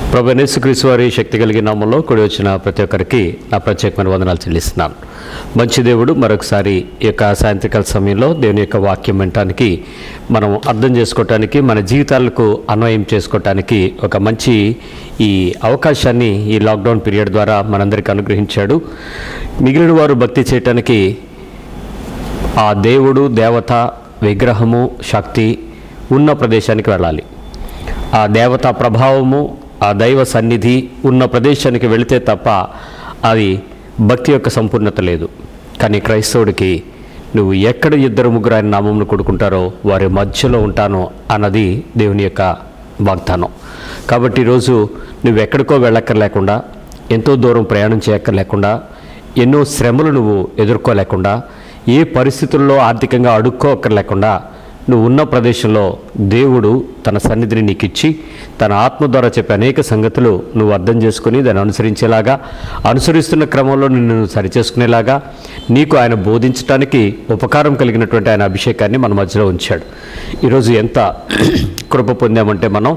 ప్రభు యేసుక్రీస్తు వారి శక్తి కలిగిన నామంలో కూడి వచ్చిన ప్రతి ఒక్కరికి నా ప్రత్యేకమైన వందనాలు చెల్లిస్తున్నాను మంచి దేవుడు మరొకసారి ఈ యొక్క సాయంత్రకాల సమయంలో దేవుని యొక్క వాక్యం వినటానికి మనం అర్థం చేసుకోవటానికి మన జీవితాలకు అన్వయం చేసుకోవటానికి ఒక మంచి ఈ అవకాశాన్ని ఈ లాక్డౌన్ పీరియడ్ ద్వారా మనందరికీ అనుగ్రహించాడు మిగిలిన వారు భక్తి చేయటానికి ఆ దేవుడు దేవత విగ్రహము శక్తి ఉన్న ప్రదేశానికి వెళ్ళాలి ఆ దేవతా ప్రభావము ఆ దైవ సన్నిధి ఉన్న ప్రదేశానికి వెళితే తప్ప అది భక్తి యొక్క సంపూర్ణత లేదు కానీ క్రైస్తవుడికి నువ్వు ఎక్కడ ఇద్దరు ముగ్గురు ఆయన నామంను కొడుకుంటారో వారి మధ్యలో ఉంటాను అన్నది దేవుని యొక్క వాగ్దానం కాబట్టి ఈరోజు నువ్వు ఎక్కడికో వెళ్ళక్కర్లేకుండా ఎంతో దూరం ప్రయాణం చేయక్కర్లేకుండా ఎన్నో శ్రమలు నువ్వు ఎదుర్కోలేకుండా ఏ పరిస్థితుల్లో ఆర్థికంగా అడుక్కోక్కర్లేకుండా నువ్వు ఉన్న ప్రదేశంలో దేవుడు తన సన్నిధిని నీకు ఇచ్చి తన ఆత్మ ద్వారా చెప్పే అనేక సంగతులు నువ్వు అర్థం చేసుకుని దాన్ని అనుసరించేలాగా అనుసరిస్తున్న క్రమంలో నిన్ను సరిచేసుకునేలాగా నీకు ఆయన బోధించడానికి ఉపకారం కలిగినటువంటి ఆయన అభిషేకాన్ని మన మధ్యలో ఉంచాడు ఈరోజు ఎంత కృప పొందామంటే మనం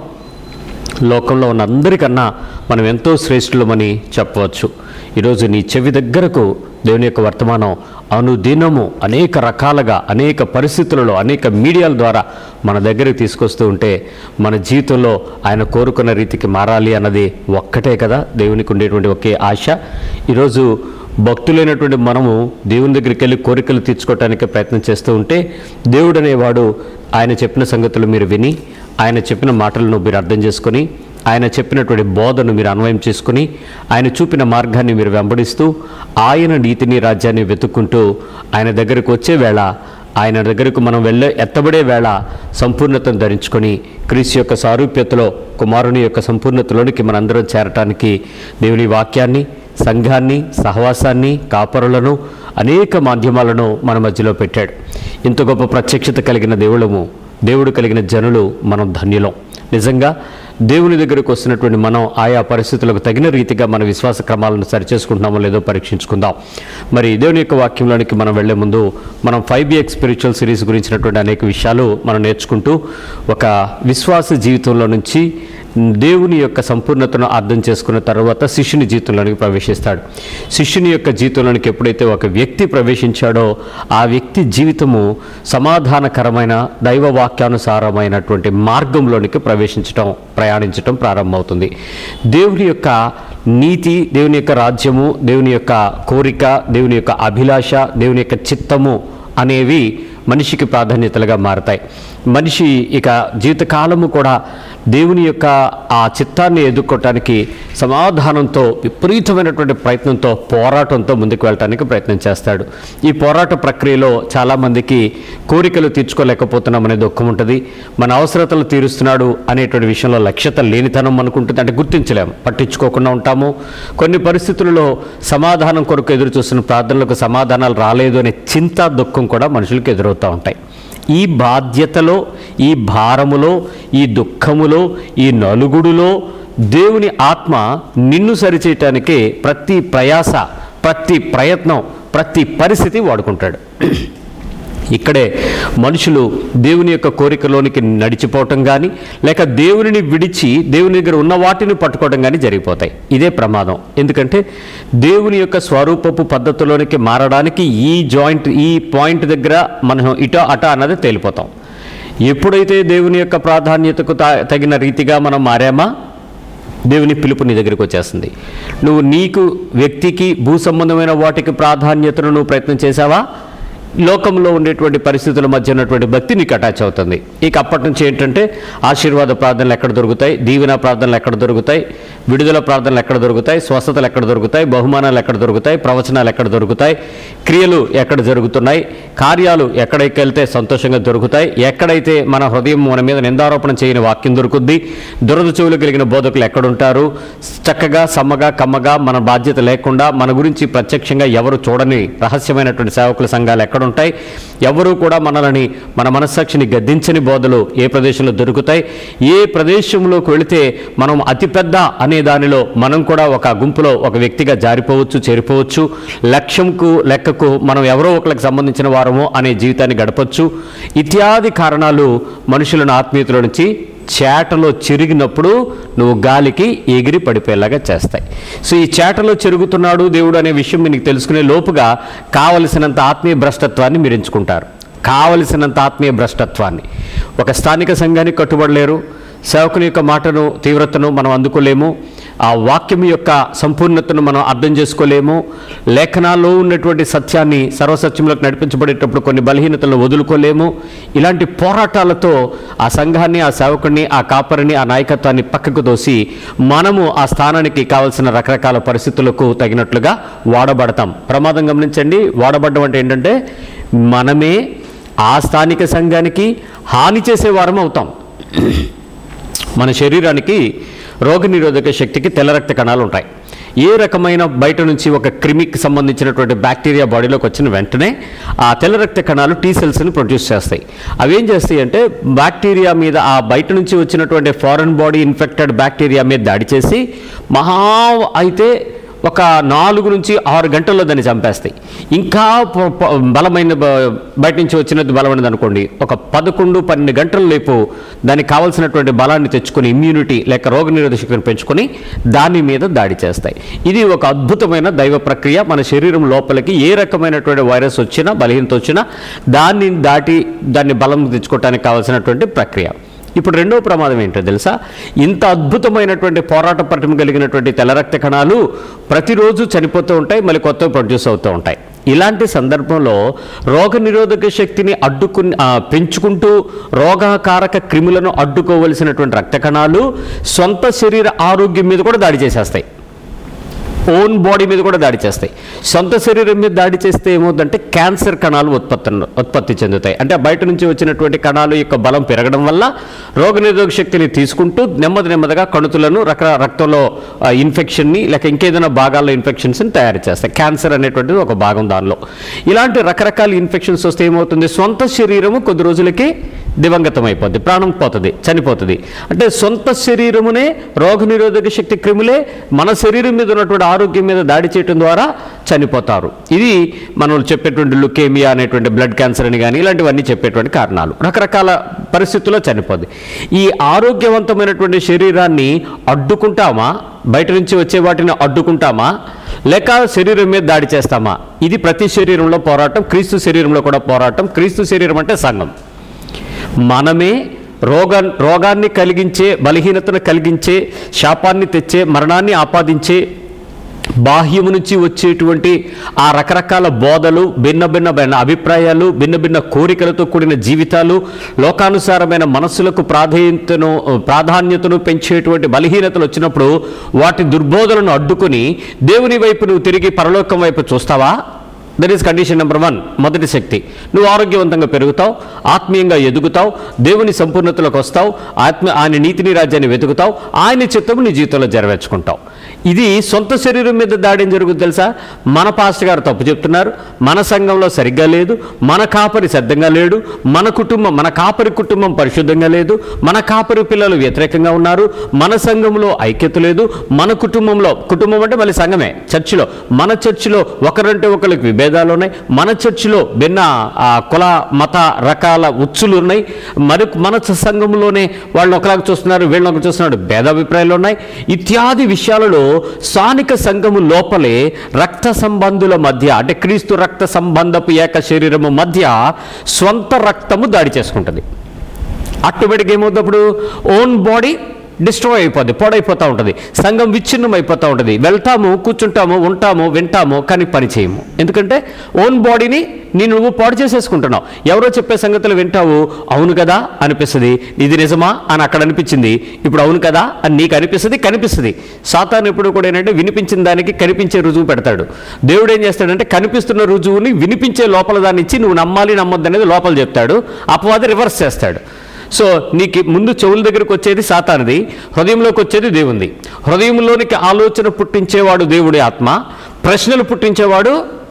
లోకంలో ఉన్న అందరికన్నా మనం ఎంతో శ్రేష్ఠులమని చెప్పవచ్చు ఈరోజు నీ చెవి దగ్గరకు దేవుని యొక్క వర్తమానం అనుదినము అనేక రకాలుగా అనేక పరిస్థితులలో అనేక మీడియాల ద్వారా మన దగ్గరికి తీసుకొస్తూ ఉంటే మన జీవితంలో ఆయన కోరుకున్న రీతికి మారాలి అన్నది ఒక్కటే కదా దేవునికి ఉండేటువంటి ఒకే ఆశ ఈరోజు భక్తులైనటువంటి మనము దేవుని దగ్గరికి వెళ్ళి కోరికలు తీర్చుకోవటానికి ప్రయత్నం చేస్తూ ఉంటే దేవుడు అనేవాడు ఆయన చెప్పిన సంగతులు మీరు విని ఆయన చెప్పిన మాటలను మీరు అర్థం చేసుకొని ఆయన చెప్పినటువంటి బోధను మీరు అన్వయం చేసుకుని ఆయన చూపిన మార్గాన్ని మీరు వెంబడిస్తూ ఆయన నీతిని రాజ్యాన్ని వెతుక్కుంటూ ఆయన దగ్గరకు వచ్చే వేళ ఆయన దగ్గరకు మనం వెళ్ళే ఎత్తబడే వేళ సంపూర్ణతను ధరించుకొని క్రీస్తు యొక్క సారూప్యతలో కుమారుని యొక్క సంపూర్ణతలోనికి మనందరం చేరటానికి దేవుని వాక్యాన్ని సంఘాన్ని సహవాసాన్ని కాపరులను అనేక మాధ్యమాలను మన మధ్యలో పెట్టాడు ఇంత గొప్ప ప్రత్యక్షత కలిగిన దేవుళ్ళము దేవుడు కలిగిన జనులు మనం ధన్యులం నిజంగా దేవుని దగ్గరకు వస్తున్నటువంటి మనం ఆయా పరిస్థితులకు తగిన రీతిగా మన విశ్వాస క్రమాలను సరిచేసుకుంటున్నామో లేదో పరీక్షించుకుందాం మరి దేవుని యొక్క వాక్యంలోనికి మనం వెళ్లే ముందు మనం ఫైవ్ బిఎక్స్ స్పిరిచువల్ సిరీస్ గురించినటువంటి అనేక విషయాలు మనం నేర్చుకుంటూ ఒక విశ్వాస జీవితంలో నుంచి దేవుని యొక్క సంపూర్ణతను అర్థం చేసుకున్న తర్వాత శిష్యుని జీవితంలోనికి ప్రవేశిస్తాడు శిష్యుని యొక్క జీవితంలోనికి ఎప్పుడైతే ఒక వ్యక్తి ప్రవేశించాడో ఆ వ్యక్తి జీవితము సమాధానకరమైన దైవ వాక్యానుసారమైనటువంటి మార్గంలోనికి ప్రవేశించటం ప్రయాణించటం ప్రారంభమవుతుంది దేవుని యొక్క నీతి దేవుని యొక్క రాజ్యము దేవుని యొక్క కోరిక దేవుని యొక్క అభిలాష దేవుని యొక్క చిత్తము అనేవి మనిషికి ప్రాధాన్యతలుగా మారతాయి మనిషి ఇక జీవితకాలము కూడా దేవుని యొక్క ఆ చిత్తాన్ని ఎదుర్కోవటానికి సమాధానంతో విపరీతమైనటువంటి ప్రయత్నంతో పోరాటంతో ముందుకు వెళ్ళటానికి ప్రయత్నం చేస్తాడు ఈ పోరాట ప్రక్రియలో చాలామందికి కోరికలు తీర్చుకోలేకపోతున్నాం అనే దుఃఖం ఉంటుంది మన అవసరతలు తీరుస్తున్నాడు అనేటువంటి విషయంలో లక్ష్యత లేనితనం అనుకుంటుంది అంటే గుర్తించలేము పట్టించుకోకుండా ఉంటాము కొన్ని పరిస్థితులలో సమాధానం కొరకు ఎదురు చూస్తున్న ప్రార్థనలకు సమాధానాలు రాలేదు అనే చింత దుఃఖం కూడా మనుషులకు ఎదురవుతూ ఉంటాయి ఈ బాధ్యతలో ఈ భారములో ఈ దుఃఖములో ఈ నలుగుడులో దేవుని ఆత్మ నిన్ను సరిచేయటానికి ప్రతి ప్రయాస ప్రతి ప్రయత్నం ప్రతి పరిస్థితి వాడుకుంటాడు ఇక్కడే మనుషులు దేవుని యొక్క కోరికలోనికి నడిచిపోవటం కానీ లేక దేవునిని విడిచి దేవుని దగ్గర ఉన్న వాటిని పట్టుకోవడం కానీ జరిగిపోతాయి ఇదే ప్రమాదం ఎందుకంటే దేవుని యొక్క స్వరూపపు పద్ధతిలోనికి మారడానికి ఈ జాయింట్ ఈ పాయింట్ దగ్గర మనం ఇటో అట అన్నది తేలిపోతాం ఎప్పుడైతే దేవుని యొక్క ప్రాధాన్యతకు తా- తగిన రీతిగా మనం మారామా దేవుని పిలుపు నీ దగ్గరికి వచ్చేస్తుంది నువ్వు నీకు వ్యక్తికి భూ సంబంధమైన వాటికి ప్రాధాన్యతను నువ్వు ప్రయత్నం చేశావా లోకంలో ఉండేటువంటి పరిస్థితుల మధ్య ఉన్నటువంటి భక్తి నీకు అటాచ్ అవుతుంది ఇక అప్పటి నుంచి ఏంటంటే ఆశీర్వాద ప్రార్థనలు ఎక్కడ దొరుకుతాయి దీవెన ప్రార్థనలు ఎక్కడ దొరుకుతాయి విడుదల ప్రార్థనలు ఎక్కడ దొరుకుతాయి స్వస్థతలు ఎక్కడ దొరుకుతాయి బహుమానాలు ఎక్కడ దొరుకుతాయి ప్రవచనాలు ఎక్కడ దొరుకుతాయి క్రియలు ఎక్కడ జరుగుతున్నాయి కార్యాలు ఎక్కడికి వెళ్తే సంతోషంగా దొరుకుతాయి ఎక్కడైతే మన హృదయం మన మీద నిందారోపణ చేయని వాక్యం దొరుకుద్ది దురద చెవులు కలిగిన బోధకులు ఎక్కడుంటారు చక్కగా సమ్మగా కమ్మగా మన బాధ్యత లేకుండా మన గురించి ప్రత్యక్షంగా ఎవరు చూడని రహస్యమైనటువంటి సేవకుల సంఘాలు ఎక్కడుంటాయి ఎవరు కూడా మనల్ని మన మనస్సాక్షిని గద్దించని బోధలు ఏ ప్రదేశంలో దొరుకుతాయి ఏ ప్రదేశంలోకి వెళితే మనం అతిపెద్ద అనే దానిలో మనం కూడా ఒక గుంపులో ఒక వ్యక్తిగా జారిపోవచ్చు చేరిపోవచ్చు లక్ష్యంకు లెక్కకు మనం ఎవరో ఒకరికి సంబంధించిన వారమో అనే జీవితాన్ని గడపచ్చు ఇత్యాది కారణాలు మనుషులను ఆత్మీయతలో నుంచి చేటలో చెరిగినప్పుడు నువ్వు గాలికి ఎగిరి పడిపోయేలాగా చేస్తాయి సో ఈ చేటలో చెరుగుతున్నాడు దేవుడు అనే విషయం మీకు తెలుసుకునే లోపుగా కావలసినంత ఆత్మీయ భ్రష్టత్వాన్ని మీరు ఎంచుకుంటారు కావలసినంత ఆత్మీయ భ్రష్టత్వాన్ని ఒక స్థానిక సంఘానికి కట్టుబడలేరు సేవకుని యొక్క మాటను తీవ్రతను మనం అందుకోలేము ఆ వాక్యం యొక్క సంపూర్ణతను మనం అర్థం చేసుకోలేము లేఖనాల్లో ఉన్నటువంటి సత్యాన్ని సర్వసత్యంలోకి నడిపించబడేటప్పుడు కొన్ని బలహీనతలను వదులుకోలేము ఇలాంటి పోరాటాలతో ఆ సంఘాన్ని ఆ సేవకుడిని ఆ కాపరిని ఆ నాయకత్వాన్ని పక్కకు తోసి మనము ఆ స్థానానికి కావలసిన రకరకాల పరిస్థితులకు తగినట్లుగా వాడబడతాం ప్రమాదం గమనించండి వాడబడడం అంటే ఏంటంటే మనమే ఆ స్థానిక సంఘానికి హాని చేసే వారం అవుతాం మన శరీరానికి రోగనిరోధక శక్తికి తెల్ల రక్త కణాలు ఉంటాయి ఏ రకమైన బయట నుంచి ఒక క్రిమికి సంబంధించినటువంటి బ్యాక్టీరియా బాడీలోకి వచ్చిన వెంటనే ఆ తెల్ల రక్త కణాలు టీ సెల్స్ని ప్రొడ్యూస్ చేస్తాయి అవి ఏం చేస్తాయి అంటే బ్యాక్టీరియా మీద ఆ బయట నుంచి వచ్చినటువంటి ఫారెన్ బాడీ ఇన్ఫెక్టెడ్ బ్యాక్టీరియా మీద దాడి చేసి మహా అయితే ఒక నాలుగు నుంచి ఆరు గంటల్లో దాన్ని చంపేస్తాయి ఇంకా ప- ప- బలమైన బ- బయట నుంచి వచ్చినది బలమైనది అనుకోండి ఒక పదకొండు పన్నెండు గంటల లేపు దానికి కావాల్సినటువంటి బలాన్ని తెచ్చుకొని ఇమ్యూనిటీ లేక రోగనిరోధక శక్తిని పెంచుకొని దాని మీద దాడి చేస్తాయి ఇది ఒక అద్భుతమైన దైవ ప్రక్రియ మన శరీరం లోపలికి ఏ రకమైనటువంటి వైరస్ వచ్చినా బలహీనత వచ్చినా దాన్ని దాటి దాన్ని బలం తెచ్చుకోవడానికి కావాల్సినటువంటి ప్రక్రియ ఇప్పుడు రెండో ప్రమాదం ఏంటో తెలుసా ఇంత అద్భుతమైనటువంటి పోరాట పటిమ కలిగినటువంటి తెల్ల రక్త కణాలు ప్రతిరోజు చనిపోతూ ఉంటాయి మళ్ళీ కొత్తవి ప్రొడ్యూస్ అవుతూ ఉంటాయి ఇలాంటి సందర్భంలో రోగనిరోధక శక్తిని అడ్డుకు ఆ, పెంచుకుంటూ రోగకారక క్రిములను అడ్డుకోవలసినటువంటి రక్త కణాలు సొంత శరీర ఆరోగ్యం మీద కూడా దాడి చేసేస్తాయి ఓన్ బాడీ మీద కూడా దాడి చేస్తాయి సొంత శరీరం మీద దాడి చేస్తే ఏమవుతుందంటే క్యాన్సర్ కణాలు ఉత్పత్తి ఉత్పత్తి చెందుతాయి అంటే ఆ బయట నుంచి వచ్చినటువంటి కణాలు యొక్క బలం పెరగడం వల్ల రోగనిరోధక శక్తిని తీసుకుంటూ నెమ్మది నెమ్మదిగా కణుతులను రక రక్తంలో ఆ, ఇన్ఫెక్షన్ని లేక ఇంకేదైనా భాగాల్లో ఇన్ఫెక్షన్స్ని తయారు చేస్తాయి క్యాన్సర్ అనేటువంటిది ఒక భాగం దానిలో ఇలాంటి రకరకాల ఇన్ఫెక్షన్స్ వస్తే ఏమవుతుంది సొంత శరీరము కొద్ది రోజులకి దివంగతం అయిపోద్ది ప్రాణం పోతుంది చనిపోతుంది అంటే సొంత శరీరమునే రోగనిరోధక శక్తి క్రిములే మన శరీరం మీద ఉన్నటువంటి ఆరోగ్యం మీద దాడి చేయడం ద్వారా చనిపోతారు ఇది మనం చెప్పేటువంటి లుకేమియా అనేటువంటి బ్లడ్ క్యాన్సర్ అని కానీ ఇలాంటివన్నీ చెప్పేటువంటి కారణాలు రకరకాల పరిస్థితుల్లో చనిపోద్ది ఈ ఆరోగ్యవంతమైనటువంటి శరీరాన్ని అడ్డుకుంటామా బయట నుంచి వచ్చే వాటిని అడ్డుకుంటామా లేక శరీరం మీద దాడి చేస్తామా ఇది ప్రతి శరీరంలో పోరాటం క్రీస్తు శరీరంలో కూడా పోరాటం క్రీస్తు శరీరం అంటే సంఘం మనమే రోగ రోగాన్ని కలిగించే బలహీనతను కలిగించే శాపాన్ని తెచ్చే మరణాన్ని ఆపాదించే బాహ్యము నుంచి వచ్చేటువంటి ఆ రకరకాల బోధలు భిన్న భిన్న భిన్న అభిప్రాయాలు భిన్న భిన్న కోరికలతో కూడిన జీవితాలు లోకానుసారమైన మనస్సులకు ప్రాధాన్యతను ప్రాధాన్యతను పెంచేటువంటి బలహీనతలు వచ్చినప్పుడు వాటి దుర్బోధలను అడ్డుకొని దేవుని వైపు నువ్వు తిరిగి పరలోకం వైపు చూస్తావా that is condition number one మొదటి శక్తి నువ్వు ఆరోగ్యవంతంగా పెరుగుతావు ఆత్మీయంగా ఎదుగుతావు దేవుని సంపూర్ణతలోకి వస్తావు ఆత్మ ఆయన నీతిని రాజ్యాన్ని వెతుకుతావు ఆయన చిత్తము నీ జీవితంలో జరవేర్చుకుంటావు ఇది సొంత శరీరం మీద దాడి ఏం జరుగుతుంది తెలుసా మన పాస్టర్ గారు తప్పు చెప్తున్నారు మన సంఘంలో సరిగ్గా లేదు మన కాపరి సిద్ధంగా లేడు మన కుటుంబం మన కాపరి కుటుంబం పరిశుద్ధంగా లేదు మన కాపరి పిల్లలు వ్యతిరేకంగా ఉన్నారు మన సంఘంలో ఐక్యత లేదు మన కుటుంబంలో కుటుంబం అంటే మళ్ళీ సంఘమే చర్చిలో మన చర్చిలో ఒకరంటే ఒకరికి విభేదాలు ఉన్నాయి మన చర్చిలో భిన్న ఆ, కుల మత రకాల ఉచ్చులు ఉన్నాయి మరి మన సంఘంలోనే వాళ్ళని ఒకలాగా చూస్తున్నారు వీళ్ళని ఒక చూస్తున్నారు భేదాభిప్రాయాలు ఉన్నాయి ఇత్యాది విషయాలలో స్థానిక సంఘము లోపలే రక్త సంబంధుల మధ్య అంటే క్రీస్తు రక్త సంబంధపు ఏక శరీరము మధ్య స్వంత రక్తము దాడి చేసుకుంటుంది ఆటోమేటిక్ ఏమవుతుంది అప్పుడు ఓన్ బాడీ డిస్ట్రాయ్ అయిపోద్ది పాడైపోతూ ఉంటుంది సంఘం విచ్ఛిన్నం అయిపోతూ ఉంటుంది వెళ్తాము కూర్చుంటాము ఉంటాము వింటాము కానీ పని చేయము ఎందుకంటే ఓన్ బాడీని నేను నువ్వు పాడు చేసేసుకుంటున్నావు ఎవరో చెప్పే సంగతులు వింటావు అవును కదా అనిపిస్తుంది ఇది నిజమా అని అక్కడ అనిపించింది ఇప్పుడు అవును కదా అని నీకు అనిపిస్తుంది కనిపిస్తుంది సాతాను ఎప్పుడు కూడా ఏంటంటే వినిపించిన దానికి కనిపించే రుజువు పెడతాడు దేవుడు ఏం చేస్తాడంటే కనిపిస్తున్న రుజువుని వినిపించే లోపల దాన్ని ఇచ్చి నువ్వు నమ్మాలి నమ్మొద్దు అనేది లోపల చెప్తాడు అపవాది రివర్స్ చేస్తాడు సో నీకు ముందు చెవుల దగ్గరకు వచ్చేది సాతానిది హృదయంలోకి వచ్చేది దేవుంది హృదయంలోనికి ఆలోచన పుట్టించేవాడు దేవుడి ఆత్మ ప్రశ్నలు పుట్టించేవాడు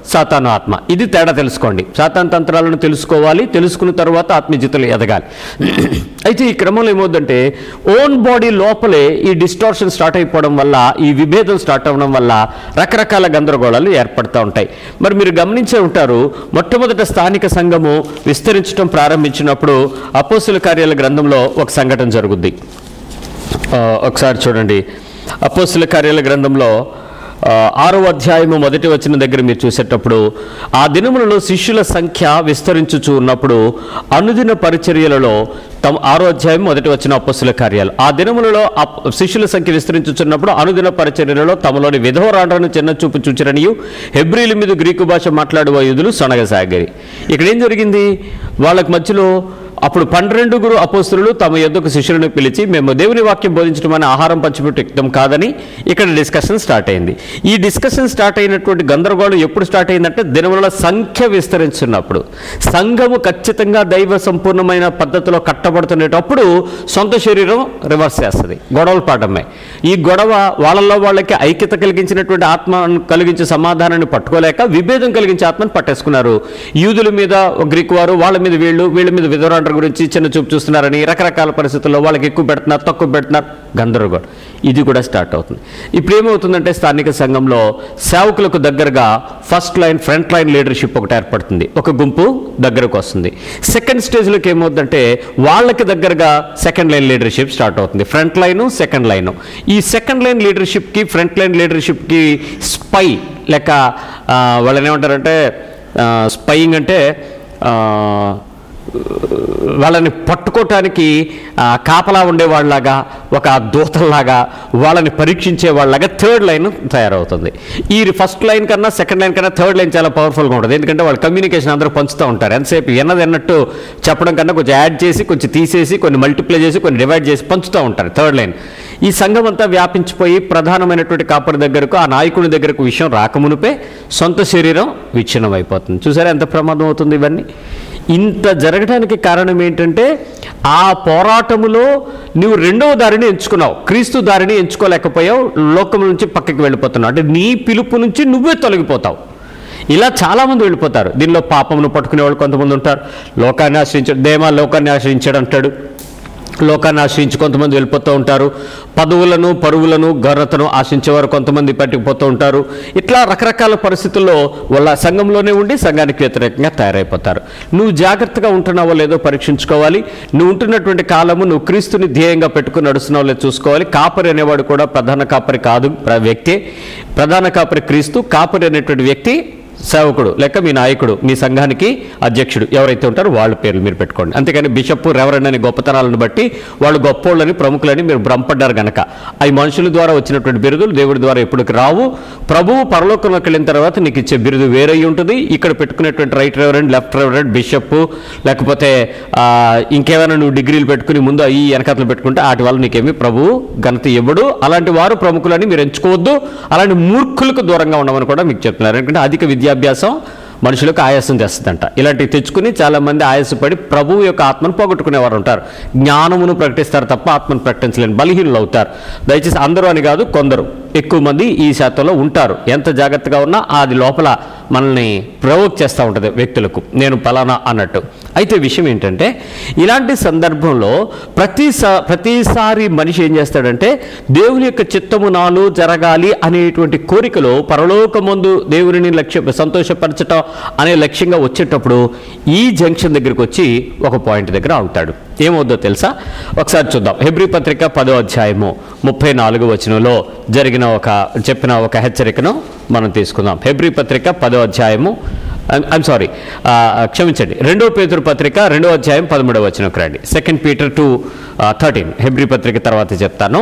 సాతాను ఆత్మ ఇది తేడా తెలుసుకోండి సాతాన్ తంత్రాలను తెలుసుకోవాలి తెలుసుకున్న తర్వాత ఆత్మీయతలు ఎదగాలి అయితే ఈ క్రమంలో ఏమవుతుందంటే ఓన్ బాడీ లోపలే ఈ డిస్టార్షన్ స్టార్ట్ అయిపోవడం వల్ల ఈ విభేదం స్టార్ట్ అవ్వడం వల్ల రకరకాల గందరగోళాలు ఏర్పడుతూ ఉంటాయి మరి మీరు గమనించే ఉంటారు మొట్టమొదట స్థానిక సంఘము విస్తరించడం ప్రారంభించినప్పుడు అపోస్తుల కార్యాల గ్రంథంలో ఒక సంఘటన జరుగుద్ది ఆ, ఒకసారి చూడండి అపోస్తుల కార్యాల గ్రంథంలో ఆ, ఆరో అధ్యాయము మొదటి వచ్చిన దగ్గర మీరు చూసేటప్పుడు ఆ దినములలో శిష్యుల సంఖ్య విస్తరించుచు ఉన్నప్పుడు అనుదిన పరిచర్యలలో తమ ఆరో అధ్యాయం మొదటి వచ్చిన అపస్సుల కార్యాలు ఆ దినములలో అప్- శిష్యుల సంఖ్య విస్తరించుచున్నప్పుడు అనుదిన పరిచర్యలలో తమలోని విధవరాండ్రను చిన్న చూపు చూచిరనియు హెబ్రిల మీద గ్రీకు భాష మాట్లాడు యూదులు సొనగసాగారి ఇక్కడ ఏం జరిగింది వాళ్ళకి మధ్యలో అప్పుడు పన్నెండుగురు అపోస్తులు తమ యొద్దకు శిష్యులను పిలిచి మేము దేవుని వాక్యం బోధించడం అనే ఆహారం పంచిపెట్టు యుక్తం కాదని ఇక్కడ డిస్కషన్ స్టార్ట్ అయింది ఈ డిస్కషన్ స్టార్ట్ అయినటువంటి గందరగోళం ఎప్పుడు స్టార్ట్ అయిందంటే దినముల సంఖ్య విస్తరించున్నప్పుడు సంఘము ఖచ్చితంగా దైవ సంపూర్ణమైన పద్ధతిలో కట్టబడుతునేటప్పుడు సొంత శరీరం రివర్స్ చేస్తుంది గొడవలు పాడమే ఈ గొడవ వాళ్ళల్లో వాళ్ళకి ఐక్యత కలిగించినటువంటి ఆత్మ కలిగించే సమాధానాన్ని పట్టుకోలేక విభేదం కలిగించే ఆత్మను పట్టేసుకున్నారు యూదుల మీద గ్రీక్ వారు వాళ్ళ మీద వీళ్ళు వీళ్ళ మీద విధవరాండ్ర గురించి చిన్న చూపు చూస్తున్నారని రకరకాల పరిస్థితుల్లో వాళ్ళకి ఎక్కువ పెడుతున్నారు తక్కువ పెడుతున్నారు గందరగోళం ఇది కూడా స్టార్ట్ అవుతుంది ఇప్పుడు ఏమవుతుందంటే స్థానిక సంఘంలో సేవకులకు దగ్గరగా first line front line leadership ఒకటి ఏర్పడుతుంది ఒక గుంపు దగ్గరకు వస్తుంది సెకండ్ స్టేజ్లోకి ఏమవుతుందంటే వాళ్ళకి దగ్గరగా సెకండ్ లైన్ లీడర్షిప్ స్టార్ట్ అవుతుంది ఫ్రంట్ లైను సెకండ్ లైను ఈ సెకండ్ లైన్ లీడర్షిప్కి ఫ్రంట్ లైన్ లీడర్షిప్కి స్పై లేక ఆ, వాళ్ళని ఏమంటారంటే స్పైయింగ్ అంటే ఆ, వాళ్ళని పట్టుకోవటానికి ఆ, కాపలా ఉండేవాళ్ళలాగా ఒక దూతల్లాగా వాళ్ళని పరీక్షించే వాళ్ళలాగా థర్డ్ లైన్ తయారవుతుంది ఈ ఫస్ట్ లైన్ కన్నా సెకండ్ లైన్ కన్నా థర్డ్ లైన్ చాలా పవర్ఫుల్గా ఉంటుంది ఎందుకంటే వాళ్ళు కమ్యూనికేషన్ అందరూ పంచుతూ ఉంటారు ఎంతసేపు ఎన్నది అన్నట్టు చెప్పడం కన్నా కొంచెం యాడ్ చేసి కొంచెం తీసేసి కొన్ని మల్టిప్లై చేసి కొన్ని డివైడ్ చేసి పంచుతూ ఉంటారు థర్డ్ లైన్ ఈ సంఘం అంతా వ్యాపించిపోయి ప్రధానమైనటువంటి కాపరి దగ్గరకు ఆ నాయకుడి దగ్గరకు విషయం రాకమునిపే సొంత శరీరం విచ్ఛిన్నం అయిపోతుంది చూసారా ఎంత ప్రమాదం అవుతుంది ఇవన్నీ ఇంత జరగడానికి కారణం ఏంటంటే ఆ పోరాటములో నువ్వు రెండవ దారిని ఎంచుకున్నావు క్రీస్తు దారిని ఎంచుకోలేకపోయావు లోకం నుంచి పక్కకి వెళ్ళిపోతున్నావు అంటే నీ పిలుపు నుంచి నువ్వే తొలగిపోతావు ఇలా చాలామంది వెళ్ళిపోతారు దీనిలో పాపమును పట్టుకునే వాళ్ళు కొంతమంది ఉంటారు లోకాన్ని ఆశ్రయించాడు దేమా లోకాన్ని ఆశ్రయించాడు అంటాడు లోకాన్ని ఆశ్రయించి కొంతమంది వెళ్ళిపోతూ ఉంటారు పదవులను పరువులను ఘనతను ఆశించేవారు కొంతమంది పట్టుకుపోతూ ఉంటారు ఇట్లా రకరకాల పరిస్థితుల్లో వాళ్ళ సంఘంలోనే ఉండి సంఘానికి వ్యతిరేకంగా తయారైపోతారు నువ్వు జాగ్రత్తగా ఉంటున్నావో లేదో పరీక్షించుకోవాలి నువ్వు ఉంటున్నటువంటి కాలము నువ్వు క్రీస్తుని ధ్యేయంగా పెట్టుకుని నడుస్తున్నావో లేదో చూసుకోవాలి కాపరి అనేవాడు కూడా ప్రధాన కాపరి కాదు ప్ర- వ్యక్తే ప్రధాన కాపరి క్రీస్తు కాపరి అనేటువంటి వ్యక్తి సేవకుడు లేక మీ నాయకుడు మీ సంఘానికి అధ్యక్షుడు ఎవరైతే ఉంటారో వాళ్ళ పేర్లు మీరు పెట్టుకోండి అంతేకాని బిషప్ రెవరెండ్ అని గొప్పతనాలను బట్టి వాళ్ళు గొప్పోళ్ళని ప్రముఖులని మీరు భ్రమపడ్డారు గనక అవి మనుషుల ద్వారా వచ్చినటువంటి బిరుదులు దేవుడి ద్వారా ఎప్పటికి రావు ప్రభువు పరలోకంలోకి వెళ్ళిన తర్వాత నీకు ఇచ్చే బిరుదు వేరై ఉంటుంది ఇక్కడ పెట్టుకునేటువంటి right reverend left reverend bishop లేకపోతే ఆ, ఇంకేమైనా నువ్వు డిగ్రీలు పెట్టుకుని ముందు అవి వెనకతలు పెట్టుకుంటే వాటి వల్ల నీకేమి ప్రభువు ఘనత ఇవ్వడు అలాంటి వారు ప్రముఖులని మీరు ఎంచుకోవద్దు అలాంటి మూర్ఖులకు దూరంగా ఉండమని కూడా మీకు చెప్తున్నారు ఎందుకంటే అధిక విద్యాభ్యాసం మనుషులకు ఆయాసం తెస్తుందంట ఇలాంటివి తెచ్చుకుని చాలామంది ఆయాసపడి ప్రభువు యొక్క ఆత్మను పోగొట్టుకునేవారు ఉంటారు జ్ఞానమును ప్రకటిస్తారు తప్ప ఆత్మను ప్రకటించలేని బలహీనులు అవుతారు దయచేసి అందరూ అని కాదు కొందరు ఎక్కువ మంది ఈ శాతంలో ఉంటారు ఎంత జాగ్రత్తగా ఉన్నా అది లోపల మనల్ని ప్రవోక్ చేస్తూ ఉంటుంది వ్యక్తులకు నేను పలానా అన్నట్టు అయితే విషయం ఏంటంటే ఇలాంటి సందర్భంలో ప్రతిసా ప్రతిసారి మనిషి ఏం చేస్తాడంటే దేవుని యొక్క చిత్తము నాలో జరగాలి అనేటువంటి కోరికలో పరలోకమందు దేవుని లక్ష్య సంతోషపరచటం అనే లక్ష్యంగా వచ్చేటప్పుడు ఈ జంక్షన్ దగ్గరికి వచ్చి ఒక పాయింట్ దగ్గర ఆగుతాడు ఏమవుద్దో తెలుసా ఒకసారి చూద్దాం హెబ్రి పత్రిక పదో అధ్యాయము ముప్పై నాలుగు వచనంలో జరిగిన ఒక చెప్పిన ఒక హెచ్చరికను మనం తీసుకుందాం హెబ్రి పత్రిక పదో అధ్యాయము ఐమ్ సారీ క్షమించండి రెండో పేతురు పత్రిక రెండో అధ్యాయం పదమూడవ వచనంకి రండి సెకండ్ పీటర్ టు థర్టీన్ హెబ్రి పత్రిక తర్వాత చెప్తాను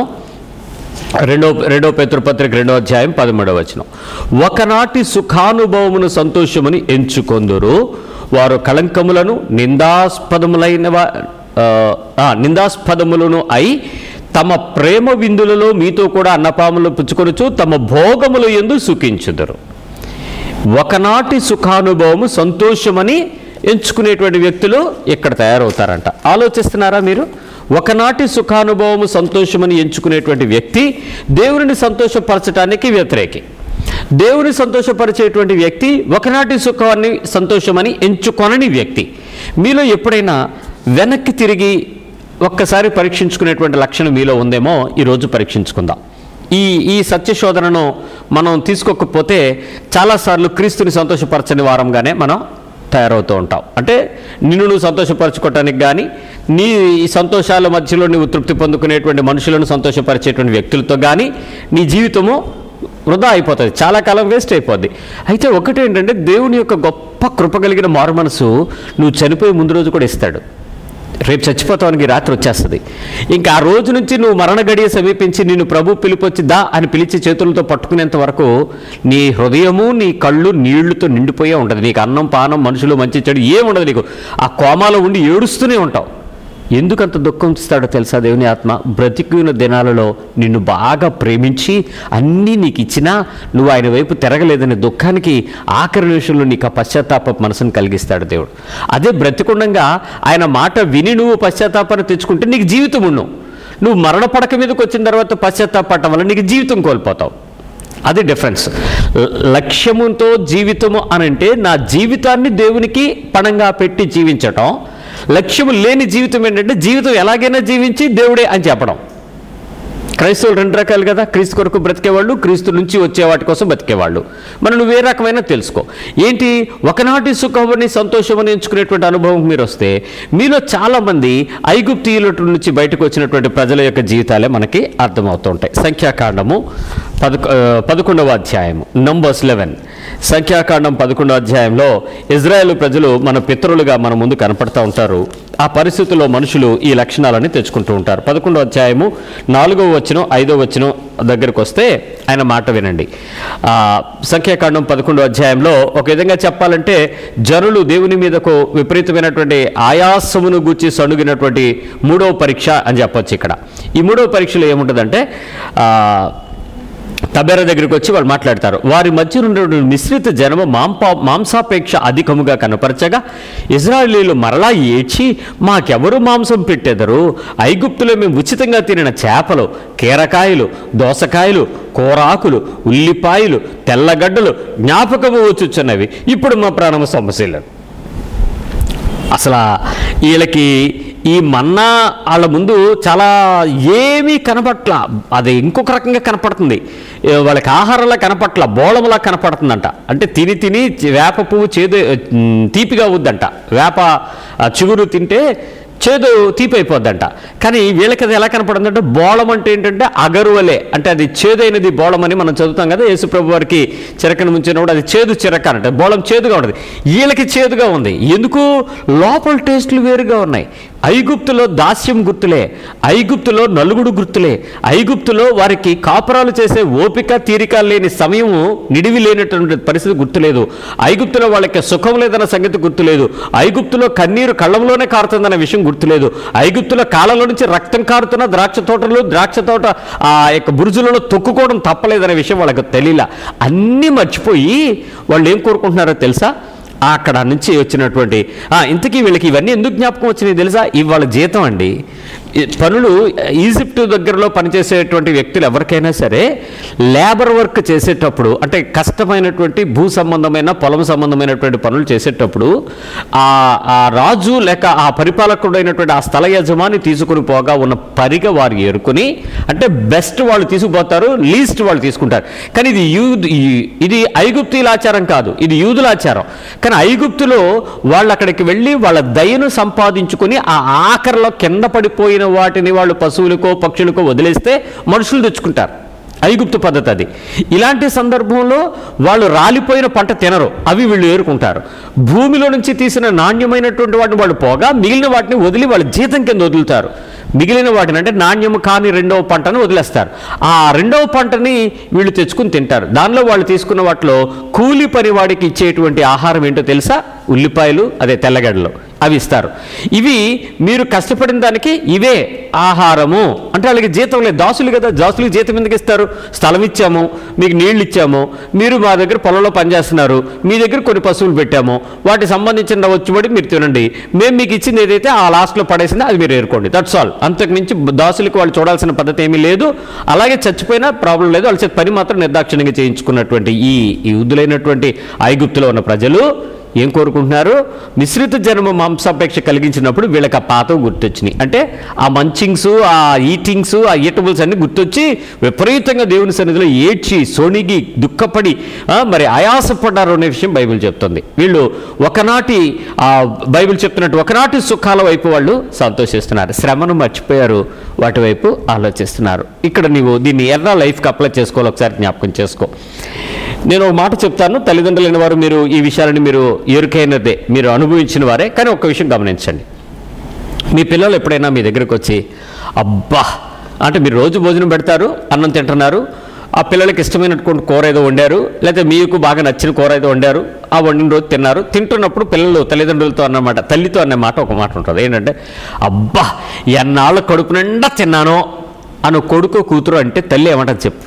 రెండో రెండో పేతురు పత్రిక రెండో అధ్యాయం పదమూడవ వచనం ఒకనాటి సుఖానుభవమును సంతోషముని ఎంచుకొందురు వారు కళంకములను నిందాస్పదములైన వా- ఆ, ఆ, నిందాస్పదములను అయి తమ ప్రేమ విందులలో మీతో కూడా అన్నపాములు పుచ్చుకొనుచు తమ భోగములు ఎందు సుఖించుదురు ఒకనాటి సుఖానుభవము సంతోషమని ఎంచుకునేటువంటి వ్యక్తులు ఇక్కడ తయారవుతారంట ఆలోచిస్తున్నారా మీరు ఒకనాటి సుఖానుభవము సంతోషమని ఎంచుకునేటువంటి వ్యక్తి దేవుడిని సంతోషపరచడానికి వ్యతిరేకి దేవుని సంతోషపరిచేటువంటి వ్యక్తి ఒకనాటి సుఖాన్ని సంతోషమని ఎంచుకొనని వ్యక్తి మీలో ఎప్పుడైనా వెనక్కి తిరిగి ఒక్కసారి పరీక్షించుకునేటువంటి లక్షణం మీలో ఉందేమో ఈరోజు పరీక్షించుకుందాం ఈ ఈ సత్యశోధనను మనం తీసుకోకపోతే చాలాసార్లు క్రీస్తుని సంతోషపరచని వారంగానే మనం తయారవుతూ ఉంటాం అంటే నిన్ను నువ్వు సంతోషపరచుకోవటానికి కానీ నీ ఈ సంతోషాల మధ్యలో నువ్వు తృప్తి పొందుకునేటువంటి మనుషులను సంతోషపరిచేటువంటి వ్యక్తులతో కానీ నీ జీవితము వృధా అయిపోతుంది చాలా కాలం వేస్ట్ అయిపోద్ది అయితే ఒకటి ఏంటంటే దేవుని యొక్క గొప్ప కృప కలిగిన మారు మనసు నువ్వు చనిపోయే ముందు రోజు కూడా ఇస్తాడు రేపు చచ్చిపోతానికి రాత్రి వచ్చేస్తుంది ఇంకా ఆ రోజు నుంచి నువ్వు మరణ గడియ సమీపించి నిన్ను ప్రభు పిలిపొచ్చి దా అని పిలిచి చేతులతో పట్టుకునేంత వరకు నీ హృదయము నీ కళ్ళు నీళ్లతో నిండిపోయే ఉంటుంది నీకు అన్నం పానం మనుషులు మంచి చెడు ఏముండదు నీకు ఆ కోమాలో ఉండి ఏడుస్తూనే ఉంటావు ఎందుకంత దుఃఖం ఇస్తాడో తెలుసా దేవుని ఆత్మ బ్రతికిన దినాలలో నిన్ను బాగా ప్రేమించి అన్నీ నీకు ఇచ్చినా నువ్వు ఆయన వైపు తిరగలేదనే దుఃఖానికి ఆఖరి నిమిషంలో నీకు ఆ పశ్చాత్తాప మనసును కలిగిస్తాడు దేవుడు అదే బ్రతికుండంగా ఆయన మాట విని నువ్వు పశ్చాత్తాపాన్ని తెచ్చుకుంటే నీకు జీవితం ఉన్నావు నువ్వు మరణ పడక మీదకి వచ్చిన తర్వాత పశ్చాత్తాపడటం వల్ల నీకు జీవితం కోల్పోతావు అది డిఫరెన్స్ ల- లక్ష్యముతో జీవితము అనంటే నా జీవితాన్ని దేవునికి పణంగా పెట్టి జీవించటం లక్ష్యము లేని జీవితం ఏంటంటే జీవితం ఎలాగైనా జీవించి దేవుడే అని చెప్పడం క్రైస్తవులు రెండు రకాలు కదా క్రీస్తు కొరకు బ్రతికేవాళ్ళు క్రీస్తు నుంచి వచ్చే వాటి కోసం బతికేవాళ్ళు మరి నువ్వు ఏ రకమైన తెలుసుకో ఏంటి ఒకనాటి సుఖమని సంతోషమని ఎంచుకునేటువంటి అనుభవం మీరు వస్తే మీలో చాలామంది ఐగుప్తీయుల నుంచి బయటకు వచ్చినటువంటి ప్రజల యొక్క జీవితాలే మనకి అర్థమవుతూ ఉంటాయి సంఖ్యాకాండము పదకొ ఆ, పదకొండవ అధ్యాయము నంబర్స్ లెవెన్ సంఖ్యాకాండం పదకొండవ అధ్యాయంలో ఇజ్రాయేల్ ప్రజలు మన పితరులుగా మన ముందు కనపడతా ఉంటారు ఆ పరిస్థితుల్లో మనుషులు ఈ లక్షణాలని తెచ్చుకుంటూ ఉంటారు పదకొండవ అధ్యాయము నాలుగవ వచనం ఐదవ వచనం దగ్గరకు వస్తే ఆయన మాట వినండి ఆ, సంఖ్యాకాండం పదకొండవ అధ్యాయంలో ఒక విధంగా చెప్పాలంటే జనులు దేవుని మీదకు విపరీతమైనటువంటి ఆయాసమును గూర్చి సణుగినటువంటి మూడవ పరీక్ష అని చెప్పొచ్చు ఇక్కడ ఈ మూడవ పరీక్షలో ఏముంటుందంటే ఆ, తబేర దగ్గరికి వచ్చి వాళ్ళు మాట్లాడతారు వారి మధ్య నుండి మిశ్రిత జనము మాంపా మాంసాపేక్ష అధికముగా కనపరచగా ఇజ్రాయేలీలు మరలా ఏడ్చి మాకెవరు మాంసం పెట్టెదరు ఐగుప్తులో మేము ఉచితంగా తినిన చేపలు కీరకాయలు దోసకాయలు కూరాకులు ఉల్లిపాయలు తెల్లగడ్డలు జ్ఞాపకము వచ్చుచున్నవి ఇప్పుడు మా ప్రాణము సమస్యలు అసలు వీళ్ళకి ఈ మన్నా వాళ్ళ ముందు చాలా ఏమీ కనపట్ల అది ఇంకొక రకంగా కనపడుతుంది ఏ, వాళ్ళకి ఆహారంలా కనపట్ల బోళంలా కనపడుతుందంట అంటే తిని తిని వేప పువ్వు చేదు ఉమ్, తీపిగా అవుద్దంట వేప ఆ, చిగురు తింటే చేదు తీపి అయిపోద్దంట కానీ వీళ్ళకి అది ఎలా కనపడుతుందంటే బోళం అంటే ఏంటంటే అగరువలే అంటే అది చేదైనది బోళం అని మనం చదువుతాం కదా యేసుప్రభు వారికి చిరకను ముంచినప్పుడు అది చేదు చిరక అంటే బోళం చేదుగా ఉంటుంది వీళ్ళకి చేదుగా ఉంది ఎందుకు లోపల టేస్టులు వేరుగా ఉన్నాయి ఐగుప్తులో దాస్యం గుర్తులే ఐగుప్తులో నలుగుడు గుర్తులే ఐగుప్తులో వారికి కాపురాలు చేసే ఓపిక తీరిక లేని సమయము నిడివి లేనటువంటి పరిస్థితి గుర్తులేదు ఐగుప్తులో వాళ్ళకి సుఖం లేదన్న సంగతి గుర్తులేదు ఐగుప్తులో కన్నీరు కళ్ళంలోనే కారుతుందన్న విషయం గుర్తులేదు ఐగుప్తులో కాళ్ళలో నుంచి రక్తం కారుతున్న ద్రాక్ష తోటలు ద్రాక్ష తోట ఆ యొక్క బురుజులలో తొక్కుకోవడం తప్పలేదనే విషయం వాళ్ళకి తెలియలా అన్నీ మర్చిపోయి వాళ్ళు ఏం కోరుకుంటున్నారో తెలుసా అక్కడ నుంచి వచ్చినటువంటి ఆ, ఇంతకీ వీళ్ళకి ఇవన్నీ ఎందుకు జ్ఞాపకం వచ్చినాయి తెలుసా ఇవాళ జీతం అండి ఈ పనులు ఈజిప్ట్ దగ్గరలో పనిచేసేటువంటి వ్యక్తులు ఎవరికైనా సరే లేబర్ వర్క్ చేసేటప్పుడు అంటే కష్టమైనటువంటి భూ సంబంధమైన పొలం సంబంధమైనటువంటి పనులు చేసేటప్పుడు ఆ ఆ రాజు లేక ఆ పరిపాలకుడైనటువంటి ఆ స్థల యజమాని తీసుకుని పోగా ఉన్న పరిగ వారు ఏరుకుని అంటే బెస్ట్ వాళ్ళు తీసుకుపోతారు లీస్ట్ వాళ్ళు తీసుకుంటారు కానీ ఇది యూద్ ఈ- ఇది ఐగుప్తీల ఆచారం కాదు ఇది యూదుల ఆచారం కానీ ఐగుప్తులో వాళ్ళు అక్కడికి వెళ్ళి వాళ్ళ దయను సంపాదించుకొని ఆ ఆఖరిలో కింద పడిపోయిన వాటిని వాళ్ళు పశువులకో పక్షులకో వదిలేస్తే మనుషులు తెచ్చుకుంటారు ఐగుప్తు పద్ధతి అది ఇలాంటి సందర్భంలో వాళ్ళు రాలిపోయిన పంట తినరు అవి వీళ్ళు ఏరుకుంటారు భూమిలో నుంచి తీసిన నాణ్యమైనటువంటి వాటిని వాళ్ళు పోగా మిగిలిన వాటిని వదిలి వాళ్ళ జీతం కింద వదులుతారు మిగిలిన వాటిని అంటే నాణ్యము కాని రెండవ పంటను వదిలేస్తారు ఆ రెండవ పంటని వీళ్ళు తెచ్చుకుని తింటారు దానిలో వాళ్ళు తీసుకున్న వాటిలో కూలి పని వాడికి ఇచ్చేటువంటి ఆహారం ఏంటో తెలుసా ఉల్లిపాయలు అదే తెల్లగడ్డలు అవి ఇస్తారు ఇవి మీరు కష్టపడిన దానికి ఇవే ఆహారము అంటే వాళ్ళకి జీతం లేదు దాసులు కదా దాసులకు జీతం ఎందుకు ఇస్తారు స్థలం ఇచ్చాము మీకు నీళ్లు ఇచ్చాము మీరు మా దగ్గర పొలంలో పనిచేస్తున్నారు మీ దగ్గర కొన్ని పశువులు పెట్టాము వాటికి సంబంధించిన వచ్చుబడి మీరు తినండి మేము మీకు ఇచ్చింది ఏదైతే ఆ లాస్ట్లో పడేసిందో అది మీరు ఏరుకోండి దట్స్ ఆల్ అంతకు మించి దాసులకు వాళ్ళు చూడాల్సిన పద్ధతి ఏమీ లేదు అలాగే చచ్చిపోయినా ప్రాబ్లం లేదు వాళ్ళ చేత పని మాత్రం నిర్దాక్షిణ్యంగా చేయించుకున్నటువంటి ఈ ఈ వృద్ధులైనటువంటి ఐగుప్తులో ఉన్న ప్రజలు ఏం కోరుకుంటున్నారు మిశ్రిత జన్మ మాంసాపేక్ష కలిగించినప్పుడు వీళ్ళకి ఆ పాత గుర్తొచ్చినాయి అంటే ఆ మంచింగ్స్ ఆ ఈటింగ్స్ ఆ ఈటబుల్స్ అన్ని గుర్తొచ్చి విపరీతంగా దేవుని సన్నిధిలో ఏడ్చి సోనిగి దుఃఖపడి ఆ, మరి ఆయాసపడ్డారు అనే విషయం బైబిల్ చెప్తుంది వీళ్ళు ఒకనాటి ఆ బైబిల్ చెప్తున్నట్టు ఒకనాటి సుఖాల వైపు వాళ్ళు సంతోషిస్తున్నారు శ్రమను మర్చిపోయారు వాటి వైపు ఆలోచిస్తున్నారు ఇక్కడ నీవు దీన్ని ఎర్ర లైఫ్కి అప్లై చేసుకోవాలి ఒకసారి జ్ఞాపకం చేసుకో నేను ఒక మాట చెప్తాను తల్లిదండ్రులైన వారు మీరు ఈ విషయాలని మీరు ఎరుకైనదే మీరు అనుభవించిన వారే కానీ ఒక విషయం గమనించండి మీ పిల్లలు ఎప్పుడైనా మీ దగ్గరకు వచ్చి అబ్బా అంటే మీరు రోజు భోజనం పెడతారు అన్నం తింటున్నారు ఆ పిల్లలకి ఇష్టమైనటువంటి కూర ఏదో వండారు లేకపోతే మీకు బాగా నచ్చిన కూర ఏదో వండారు ఆ వండిన రోజు తిన్నారు తింటున్నప్పుడు పిల్లలు తల్లిదండ్రులతో అన్నమాట తల్లితో అనే మాట ఒక మాట ఉంటుంది ఏంటంటే అబ్బా ఎన్నాళ్ళు కడుపు నిండా తిన్నానో అని కొడుకు కూతురు అంటే తల్లి ఏమంటది చెప్పు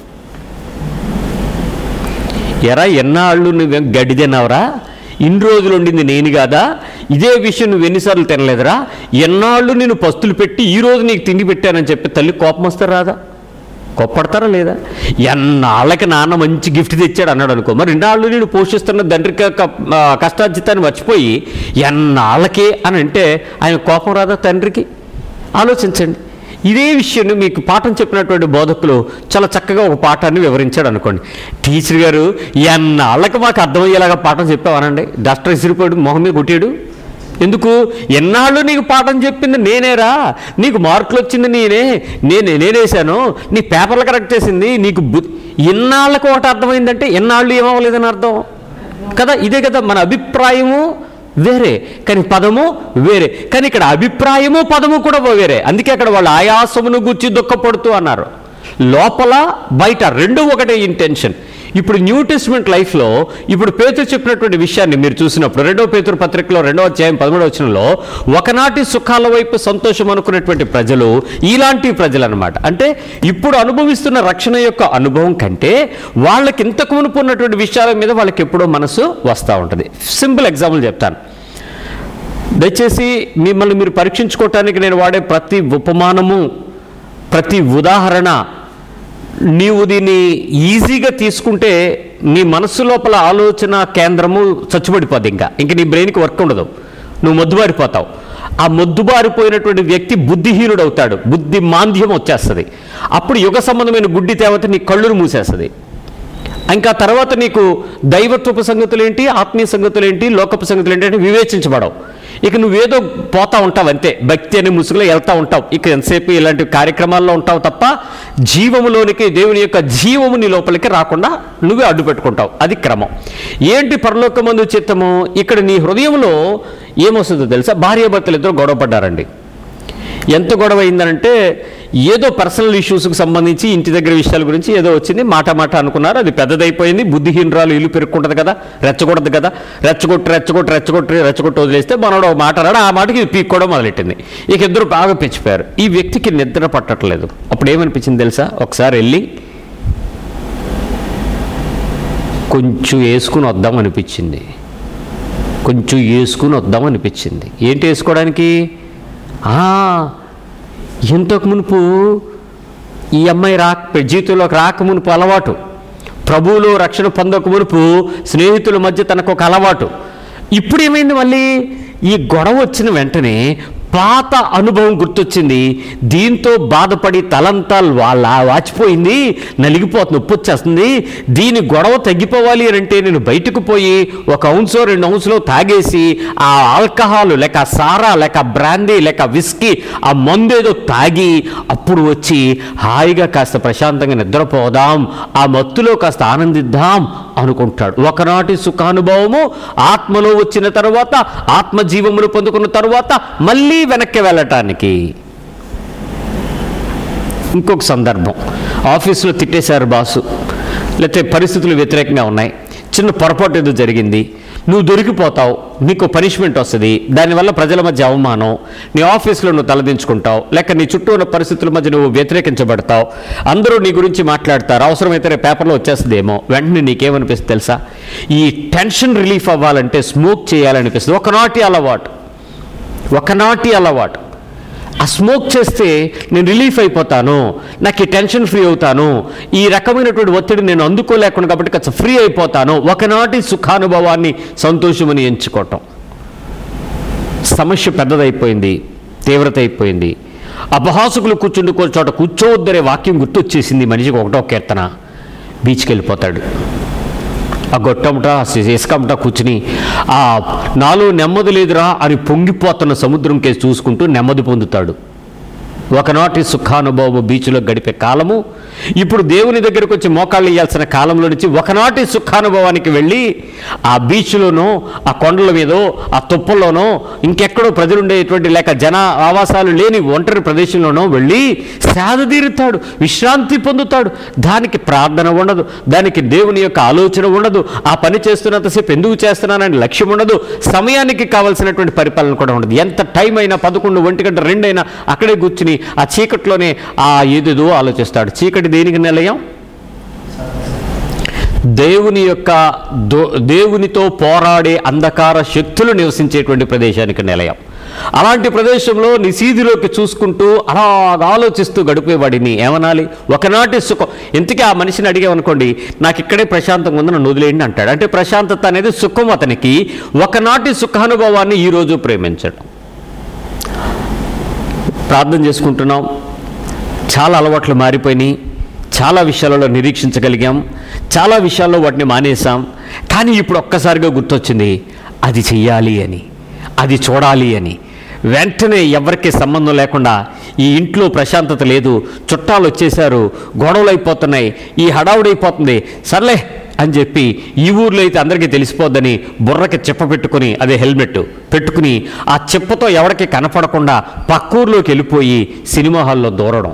ఎరా ఎన్నాళ్ళు నువ్వేం గడ్డి తిన్నావురా ఇన్ని రోజులు ఉండింది నేను కాదా ఇదే విషయం నువ్వు ఎన్నిసార్లు తినలేదురా ఎన్నాళ్ళు నేను పస్తులు పెట్టి ఈ రోజు నీకు తిండి పెట్టానని చెప్పి తల్లి కోపం వస్తే రాదా కోప్పడతారా లేదా ఎన్నాళ్ళకి నాన్న మంచి గిఫ్ట్ తెచ్చాడు అన్నాడు అనుకో మరి ఇన్నాళ్ళు నేను పోషిస్తున్న తండ్రి యొక్క, ఆ, కష్టార్జితాన్ని మర్చిపోయి ఎన్నాళ్ళకి అని అంటే ఆయన కోపం రాదా తండ్రికి ఆలోచించండి ఇదే విషయాన్ని మీకు పాఠం చెప్పినటువంటి బోధకులు చాలా చక్కగా ఒక పాఠాన్ని వివరించాడు అనుకోండి టీచర్ గారు ఎన్నాళ్ళకి మాకు అర్థమయ్యేలాగా పాఠం చెప్పావనండి డస్టర్ ఇసిరిపోయాడు మొహం మీద కొట్టాడు ఎందుకు ఎన్నాళ్ళు నీకు పాఠం చెప్పింది నేనేరా నీకు మార్కులు వచ్చింది నేనే నేనే నేనేసాను నీ పేపర్లు కరెక్ట్ చేసింది నీకు బు ఎన్నాళ్ళకు ఒకటి అర్థమైందంటే ఎన్నాళ్ళు ఏమవ్వలేదని అర్థం కదా ఇదే కదా మన అభిప్రాయము వేరే కానీ పదము వేరే కానీ ఇక్కడ అభిప్రాయము పదము కూడా వేరే అందుకే అక్కడ వాళ్ళు ఆయాసమును గుర్చి దుఃఖపడుతూ అన్నారు లోపల బయట రెండు ఒకటే ఇంటెన్షన్ ఇప్పుడు న్యూ టెస్ట్మెంట్ లైఫ్లో ఇప్పుడు పేతురు చెప్పినటువంటి విషయాన్ని మీరు చూసినప్పుడు రెండో పేతురు పత్రికలో రెండో అధ్యాయం పదమూడవ వచనంలో ఒకనాటి సుఖాల వైపు సంతోషం అనుకున్నటువంటి ప్రజలు ఇలాంటి ప్రజలు అనమాట అంటే ఇప్పుడు అనుభవిస్తున్న రక్షణ యొక్క అనుభవం కంటే వాళ్ళకి ఇంతకు మునుపు ఉన్నటువంటి విషయాల మీద వాళ్ళకి ఎప్పుడో మనసు వస్తూ ఉంటుంది సింపుల్ ఎగ్జాంపుల్ చెప్తాను దయచేసి మిమ్మల్ని మీరు పరీక్షించుకోవటానికి నేను వాడే ప్రతి ఉపమానము ప్రతి ఉదాహరణ నీవు దీన్ని ఈజీగా తీసుకుంటే నీ మనస్సు లోపల ఆలోచన కేంద్రము చచ్చుబడిపోద్ది ఇంకా ఇంక నీ బ్రెయిన్కి వర్క్ ఉండదు నువ్వు మొద్దుబారిపోతావు ఆ మొద్దుబారిపోయినటువంటి వ్యక్తి బుద్ధిహీనుడు అవుతాడు బుద్ధి మాంద్యం వచ్చేస్తుంది అప్పుడు యుగ సంబంధమైన గుడ్డి తేవత నీ కళ్ళును మూసేస్తుంది ఇంకా తర్వాత నీకు దైవత్వపు సంగతులు ఏంటి ఆత్మీయ సంగతులు ఏంటి లోకపు సంగతులు ఏంటి అంటే వివేచించబడవు ఇక నువ్వేదో పోతా ఉంటావు అంతే భక్తి అనే ముసుగులో వెళ్తా ఉంటావు ఇక ఎంతసేపు ఇలాంటి కార్యక్రమాల్లో ఉంటావు తప్ప జీవములోనికి దేవుని యొక్క జీవము నీ లోపలికి రాకుండా నువ్వే అడ్డు పెట్టుకుంటావు అది క్రమం ఏంటి పరలోకమందు చిత్తము ఇక్కడ నీ హృదయంలో ఏమొస్తుందో తెలుసా భార్యాభర్తలు ఇద్దరు గొడవ పడ్డారండి ఎంత గొడవ అయిందనంటే ఏదో పర్సనల్ ఇష్యూస్కి సంబంధించి ఇంటి దగ్గర విషయాల గురించి ఏదో వచ్చింది మాట మాట అనుకున్నారు అది పెద్దదైపోయింది బుద్ధిహీనరాలు ఇల్లు పెరుక్కుంటుంది కదా రెచ్చగొడదు కదా రెచ్చగొట్టి రెచ్చగొట్టి రెచ్చగొట్టి రెచ్చగొట్టి వదిలేస్తే మనోడు ఒక మాట అన్నాడు ఆ మాటకి ఇది పీక్కోవడం మొదలెట్టింది ఇక ఇద్దరు బాగా పెంచిపోయారు ఈ వ్యక్తికి నిద్ర పట్టట్లేదు అప్పుడు ఏమనిపించింది తెలుసా ఒకసారి వెళ్ళి కొంచెం వేసుకుని వద్దాం అనిపించింది కొంచెం వేసుకుని వద్దాం అనిపించింది ఏంటి వేసుకోవడానికి ఆ, ఇంతకు మునుపు ఈ అమ్మాయి రాక జీవితంలోకి రాక మునుపు అలవాటు ప్రభువులో రక్షణ పొందక మునుపు స్నేహితుల మధ్య తనకు ఒక అలవాటు ఇప్పుడు ఏమైంది మళ్ళీ ఈ గొడవ వచ్చిన వెంటనే పాత అనుభవం గుర్తొచ్చింది దీంతో బాధపడి తలంతా వాళ్ళ వాచిపోయింది నలిగిపోతుంది నొప్పి వచ్చేస్తుంది దీని గొడవ తగ్గిపోవాలి అని అంటే నేను బయటకు పోయి ఒక ఔన్సో రెండు ఔన్స్లో తాగేసి ఆ ఆల్కహాల్ లేక సారా లేక బ్రాందీ లేక విస్కీ ఆ మందు ఏదో తాగి అప్పుడు వచ్చి హాయిగా కాస్త ప్రశాంతంగా నిద్రపోదాం ఆ మత్తులో కాస్త ఆనందిద్దాం అనుకుంటాడు ఒకనాటి సుఖానుభవము ఆత్మలో వచ్చిన తర్వాత ఆత్మజీవమును పొందుకున్న తర్వాత మళ్ళీ వెనక్కి వెళ్ళటానికి ఇంకొక సందర్భం ఆఫీసులో తిట్టేశారు బాసు లేకపోతే పరిస్థితులు వ్యతిరేకంగా ఉన్నాయి చిన్న పొరపాటు ఏదో జరిగింది నువ్వు దొరికిపోతావు నీకు పనిష్మెంట్ వస్తుంది దానివల్ల ప్రజల మధ్య అవమానం నీ ఆఫీస్లో నువ్వు తలదించుకుంటావు లేక నీ చుట్టూ ఉన్న పరిస్థితుల మధ్య నువ్వు వ్యతిరేకించబడతావు అందరూ నీ గురించి మాట్లాడతారు అవసరమైతే రేపు పేపర్లో వచ్చేస్తుందేమో వెంటనే నీకేమనిపిస్తుంది తెలుసా ఈ టెన్షన్ రిలీఫ్ అవ్వాలంటే స్మోక్ చేయాలనిపిస్తుంది ఒకనాటి అలవాటు ఒకనాటి అలవాటు ఆ స్మోక్ చేస్తే నేను రిలీఫ్ అయిపోతాను నాకు ఈ టెన్షన్ ఫ్రీ అవుతాను ఈ రకమైనటువంటి ఒత్తిడి నేను అందుకోలేకుండా కాబట్టి కాస్త ఫ్రీ అయిపోతాను ఒకనాటి సుఖానుభవాన్ని సంతోషమని ఎంచుకోవటం సమస్య పెద్దదైపోయింది తీవ్రత అయిపోయింది అపహాసుకులు కూర్చుండి చోట కూర్చోవద్దనే వాక్యం గుర్తొచ్చేసింది మనిషికి ఒకటో కీర్తన బీచ్కి వెళ్ళిపోతాడు ఆ గొట్టమట ఆ ఇసుకమట కూర్చుని ఆ నాలో నెమ్మది లేదురా అని పొంగిపోతున్న సముద్రం కేసు చూసుకుంటూ నెమ్మది పొందుతాడు ఒకనాటి సుఖానుభవము బీచ్లో గడిపే కాలము ఇప్పుడు దేవుని దగ్గరకు వచ్చి మోకాళ్ళు ఇయ్యాల్సిన కాలంలో నుంచి ఒకనాటి సుఖానుభవానికి వెళ్ళి ఆ బీచ్లోనో ఆ కొండల మీదో ఆ తుప్పల్లోనో ఇంకెక్కడో ప్రజలుండేటువంటి లేక జన ఆవాసాలు లేని ఒంటరి ప్రదేశంలోనో వెళ్ళి సేదతీరుతాడు విశ్రాంతి పొందుతాడు దానికి ప్రార్థన ఉండదు దానికి దేవుని యొక్క ఆలోచన ఉండదు ఆ పని చేస్తున్నంతసేపు ఎందుకు చేస్తున్నానని లక్ష్యం ఉండదు సమయానికి కావాల్సినటువంటి పరిపాలన కూడా ఉండదు ఎంత టైం అయినా పదకొండు ఒంటి గంట రెండైనా అక్కడే కూర్చుని ఆ చీకట్లోనే ఆ ఏదేదో ఆలోచిస్తాడు చీకటి దేనికి నిలయం దేవుని యొక్క దో దేవునితో పోరాడే అంధకార శక్తులు నివసించేటువంటి ప్రదేశానికి నిలయం అలాంటి ప్రదేశంలో నిసీదిలోకి చూసుకుంటూ అలా ఆలోచిస్తూ గడిపేవాడిని ఏమనాలి ఒకనాటి సుఖం ఇంతకీ ఆ మనిషిని అడిగామనుకోండి నాకు ఇక్కడే ప్రశాంతంగా ఉంది నన్ను వదిలేయండి అంటాడు అంటే ప్రశాంతత అనేది సుఖం అతనికి ఒకనాటి సుఖానుభవాన్ని ఈరోజు ప్రేమించడం ప్రార్థన చేసుకుంటున్నాం చాలా అలవాట్లు మారిపోయినాయి చాలా విషయాలలో నిరీక్షించగలిగాం చాలా విషయాల్లో వాటిని మానేసాం కానీ ఇప్పుడు ఒక్కసారిగా గుర్తొచ్చింది అది చెయ్యాలి అని అది చూడాలి అని వెంటనే ఎవరికి సంబంధం లేకుండా ఈ ఇంట్లో ప్రశాంతత లేదు చుట్టాలు వచ్చేసారు గొడవలు అయిపోతున్నాయి ఈ హడావుడైపోతుంది సర్లే అని చెప్పి ఈ ఊర్లో అయితే అందరికీ తెలిసిపోద్దని బుర్రకి చెప్ప పెట్టుకుని అదే హెల్మెట్ పెట్టుకుని ఆ చెప్పతో ఎవరికి కనపడకుండా పక్కూర్లోకి వెళ్ళిపోయి సినిమా హాల్లో దూరడం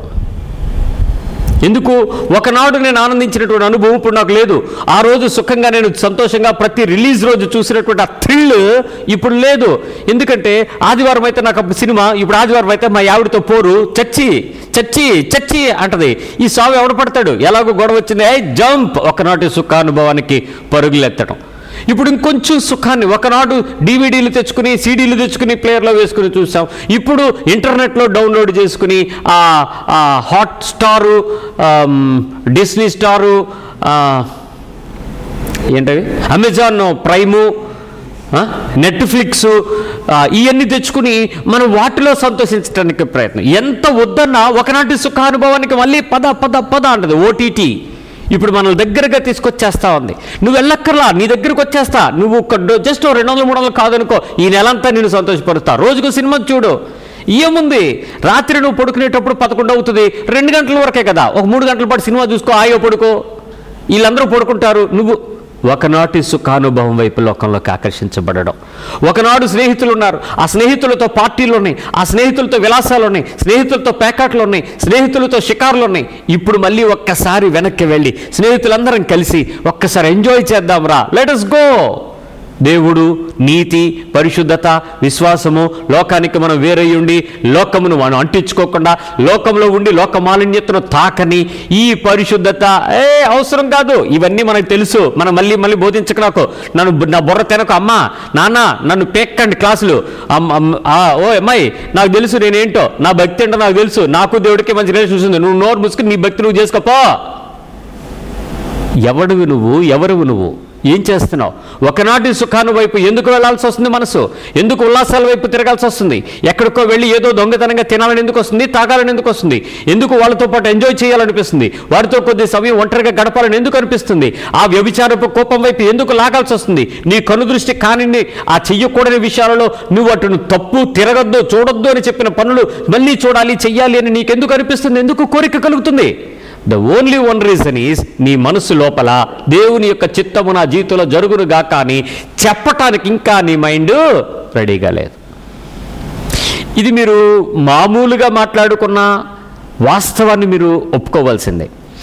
ఎందుకు ఒకనాడు నేను ఆనందించినటువంటి అనుభవం ఇప్పుడు నాకు లేదు ఆ రోజు సుఖంగా నేను సంతోషంగా ప్రతి రిలీజ్ రోజు చూసినటువంటి ఆ థ్రిల్ ఇప్పుడు లేదు ఎందుకంటే ఆదివారం అయితే నాకు అప్పుడు సినిమా ఇప్పుడు ఆదివారం అయితే మా ఆవిడతో పోరు చచ్చి చచ్చి చచ్చి అంటది ఈ సాగు ఎవడు పడతాడు ఎలాగో గొడవ వచ్చింది ఏ జంప్ ఒకనాటి సుఖానుభవానికి పరుగులెత్తడం ఇప్పుడు ఇంకొంచెం సుఖాన్ని ఒకనాడు డివిడీలు తెచ్చుకుని సీడీలు తెచ్చుకుని ప్లేయర్లో వేసుకుని చూసాం ఇప్పుడు ఇంటర్నెట్లో డౌన్లోడ్ చేసుకుని ఆ ఆ Hotstar um, Disney Star ఆ, ఏంటవి అమెజాన్ ప్రైము ఆ, నెట్ఫ్లిక్స్ ఆ, ఇవన్నీ తెచ్చుకుని మనం వాటిలో సంతోషించడానికి ప్రయత్నం ఎంత వద్దన్నా ఒకనాటి సుఖానుభవానికి మళ్ళీ పద పద పద అంటది ఓటీటీ ఇప్పుడు మన దగ్గరగా తీసుకొచ్చేస్తా ఉంది నువ్వు వెళ్ళక్కర్లా నీ దగ్గరకు వచ్చేస్తా నువ్వు జస్ట్ రెండు వందలు మూడు వందలు కాదనుకో ఈ నెలంతా నేను సంతోషపరుస్తా రోజుకు సినిమా చూడు ఏముంది రాత్రి నువ్వు పడుకునేటప్పుడు పదకొండు అవుతుంది రెండు గంటల వరకే కదా ఒక మూడు గంటల పాటు సినిమా చూసుకో ఆయో పడుకో వీళ్ళందరూ పడుకుంటారు నువ్వు ఒకనాటి సుఖానుభవం వైపు లోకంలోకి ఆకర్షించబడడం ఒకనాడు స్నేహితులు ఉన్నారు ఆ స్నేహితులతో పార్టీలు ఉన్నాయి ఆ స్నేహితులతో విలాసాలు ఉన్నాయి స్నేహితులతో పేకాట్లు ఉన్నాయి స్నేహితులతో షికారులు ఉన్నాయి ఇప్పుడు మళ్ళీ ఒక్కసారి వెనక్కి వెళ్ళి స్నేహితులందరం కలిసి ఒక్కసారి ఎంజాయ్ చేద్దాం రా లెటస్ గో దేవుడు నీతి పరిశుద్ధత విశ్వాసము లోకానికి మనం వేరై ఉండి లోకమును మనం అంటించుకోకుండా లోకంలో ఉండి లోక మాలిన్యతను తాకని ఈ పరిశుద్ధత ఏ అవసరం కాదు ఇవన్నీ మనకు తెలుసు మనం మళ్ళీ మళ్ళీ బోధించక నాకు నన్ను బు- నా బుర్ర తినకు అమ్మా నాన్న నన్ను పేక్కండి క్లాసులు అమ్మ- అమ్మ- ఆ, ఓ అమ్మాయి నాకు తెలుసు నేనేంటో నా భక్తి ఏంటో నాకు తెలుసు నాకు దేవుడికి మంచి రిలేషన్ ఉంది నువ్వు నోరు ముసుకుని నీ భక్తి నువ్వు చేసుకోపో ఎవడివి నువ్వు ఎవరువు నువ్వు ఏం చేస్తున్నావు ఒకనాటి సుఖాను వైపు ఎందుకు వెళ్ళాల్సి వస్తుంది మనసు ఎందుకు ఉల్లాసాల వైపు తిరగాల్సి వస్తుంది ఎక్కడికో వెళ్ళి ఏదో దొంగతనంగా తినాలని ఎందుకు వస్తుంది తాగాలని ఎందుకు వస్తుంది ఎందుకు వాళ్ళతో పాటు ఎంజాయ్ చేయాలనిపిస్తుంది వారితో కొద్ది సమయం ఒంటరిగా గడపాలని ఎందుకు అనిపిస్తుంది ఆ వ్యభిచారపు కోపం వైపు ఎందుకు లాగాల్సి వస్తుంది నీ కనుదృష్టి కానిని ఆ చెయ్యకూడని విషయాలలో నువ్వు అటును తప్పు తిరగద్దు చూడొద్దు అని చెప్పిన పనులు మళ్ళీ చూడాలి చెయ్యాలి అని నీకెందుకు అనిపిస్తుంది ఎందుకు కోరిక కలుగుతుంది the only one reason is నీ మనసు లోపల దేవుని యొక్క చిత్తము నా జీవితంలో జరుగునుగా కానీ చెప్పటానికి ఇంకా నీ మైండ్ రెడీగా లేదు ఇది మీరు మామూలుగా మాట్లాడుకున్న వాస్తవాన్ని మీరు ఒప్పుకోవాల్సిందే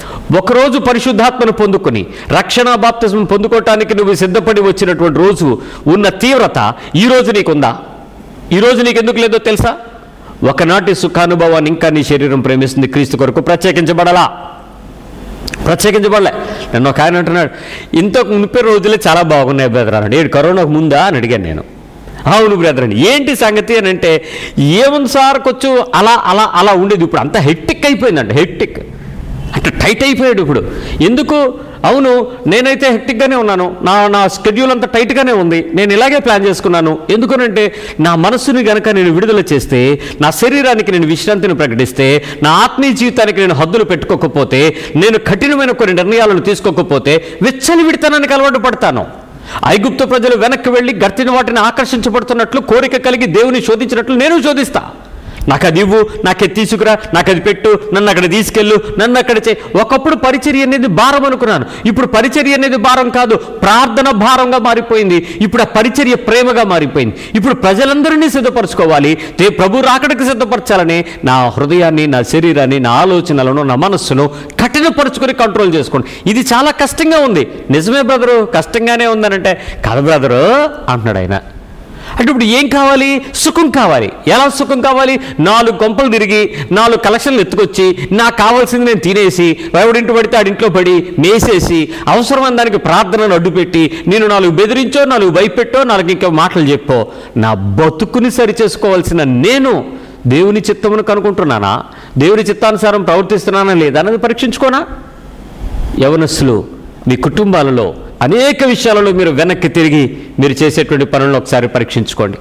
ఒకరోజు పరిశుద్ధాత్మను పొందుకొని రక్షణ బాప్తిజం పొందుకోవటానికి నువ్వు సిద్ధపడి వచ్చినటువంటి రోజు ఉన్న తీవ్రత ఈ రోజు నీకుందా ఈ రోజు నీకు ఎందుకు లేదో తెలుసా ఒకనాటి సుఖానుభవాన్ని ఇంకా నీ శరీరం ప్రేమిస్తుంది క్రీస్తు కొరకు ప్రత్యేకించబడాలా ప్రత్యేకించబడలే నన్ను ఒక ఆయన అంటున్నాడు ఇంతకు ముప్పై రోజులే చాలా బాగున్నాయి బ్రదర్ అన్నాడు ఏడు కరోనాకు ముందా అని అడిగాను నేను అవును బ్రదర్ అని ఏంటి సంగతి అని అంటే ఏముంది సార్ కొంచెం అలా అలా అలా ఉండేది ఇప్పుడు అంతా హెక్టిక్ అయిపోయిందంట హెక్టిక్ అంటే టైట్ అయిపోయాడు ఇప్పుడు ఎందుకు అవును నేనైతే హెక్టిక్గానే ఉన్నాను నా నా స్కెడ్యూల్ అంతా టైట్గానే ఉంది నేను ఇలాగే ప్లాన్ చేసుకున్నాను ఎందుకనంటే నా మనస్సుని గనక నేను విడుదల చేస్తే నా శరీరానికి నేను విశ్రాంతిని ప్రకటిస్తే నా ఆత్మీయ జీవితానికి నేను హద్దులు పెట్టుకోకపోతే నేను కఠినమైన కొన్ని నిర్ణయాలను తీసుకోకపోతే వెచ్చని విడతనానికి అలవాటు పడతాను ఐగుప్తు ప్రజలు వెనక్కి వెళ్ళి గర్తిన వాటిని ఆకర్షించబడుతున్నట్లు కోరిక కలిగి దేవుని శోధించినట్లు నేను శోధిస్తా నాకు అది ఇవ్వు నాకు అది తీసుకురా నాకు అది పెట్టు నన్ను అక్కడ తీసుకెళ్ళు నన్ను అక్కడ చే ఒకప్పుడు పరిచర్య అనేది భారం అనుకున్నాను ఇప్పుడు పరిచర్య అనేది భారం కాదు ప్రార్థన భారంగా మారిపోయింది ఇప్పుడు ఆ పరిచర్య ప్రేమగా మారిపోయింది ఇప్పుడు ప్రజలందరినీ సిద్ధపరచుకోవాలి తే ప్రభు రాకడికి సిద్ధపరచాలని నా హృదయాన్ని నా శరీరాన్ని నా ఆలోచనలను నా మనస్సును కఠినపరుచుకొని కంట్రోల్ చేసుకోండి ఇది చాలా కష్టంగా ఉంది నిజమే బ్రదరు కష్టంగానే ఉందనంటే కాదు బ్రదరు అంటున్నాడు ఆయన అంటే ఇప్పుడు ఏం కావాలి సుఖం కావాలి ఎలా సుఖం కావాలి నాలుగు కొంపలు తిరిగి నాలుగు కలెక్షన్లు ఎత్తుకొచ్చి నాకు కావాల్సింది నేను తినేసి ఎవడింటి పడితే ఆడింట్లో పడి మేసేసి అవసరమైన దానికి ప్రార్థనను అడ్డుపెట్టి నేను నాలుగు బెదిరించో నాలుగు భయపెట్టో నాలుగు ఇంకా మాటలు చెప్పో నా బతుకుని సరి చేసుకోవాల్సిన నేను దేవుని చిత్తమును కనుకుంటున్నానా దేవుని చిత్తానుసారం ప్రవర్తిస్తున్నానా లేదా అన్నది పరీక్షించుకోనా యవనస్సులు మీ కుటుంబాలలో అనేక విషయాలలో మీరు వెనక్కి తిరిగి మీరు చేసేటువంటి పనులను ఒకసారి పరీక్షించుకోండి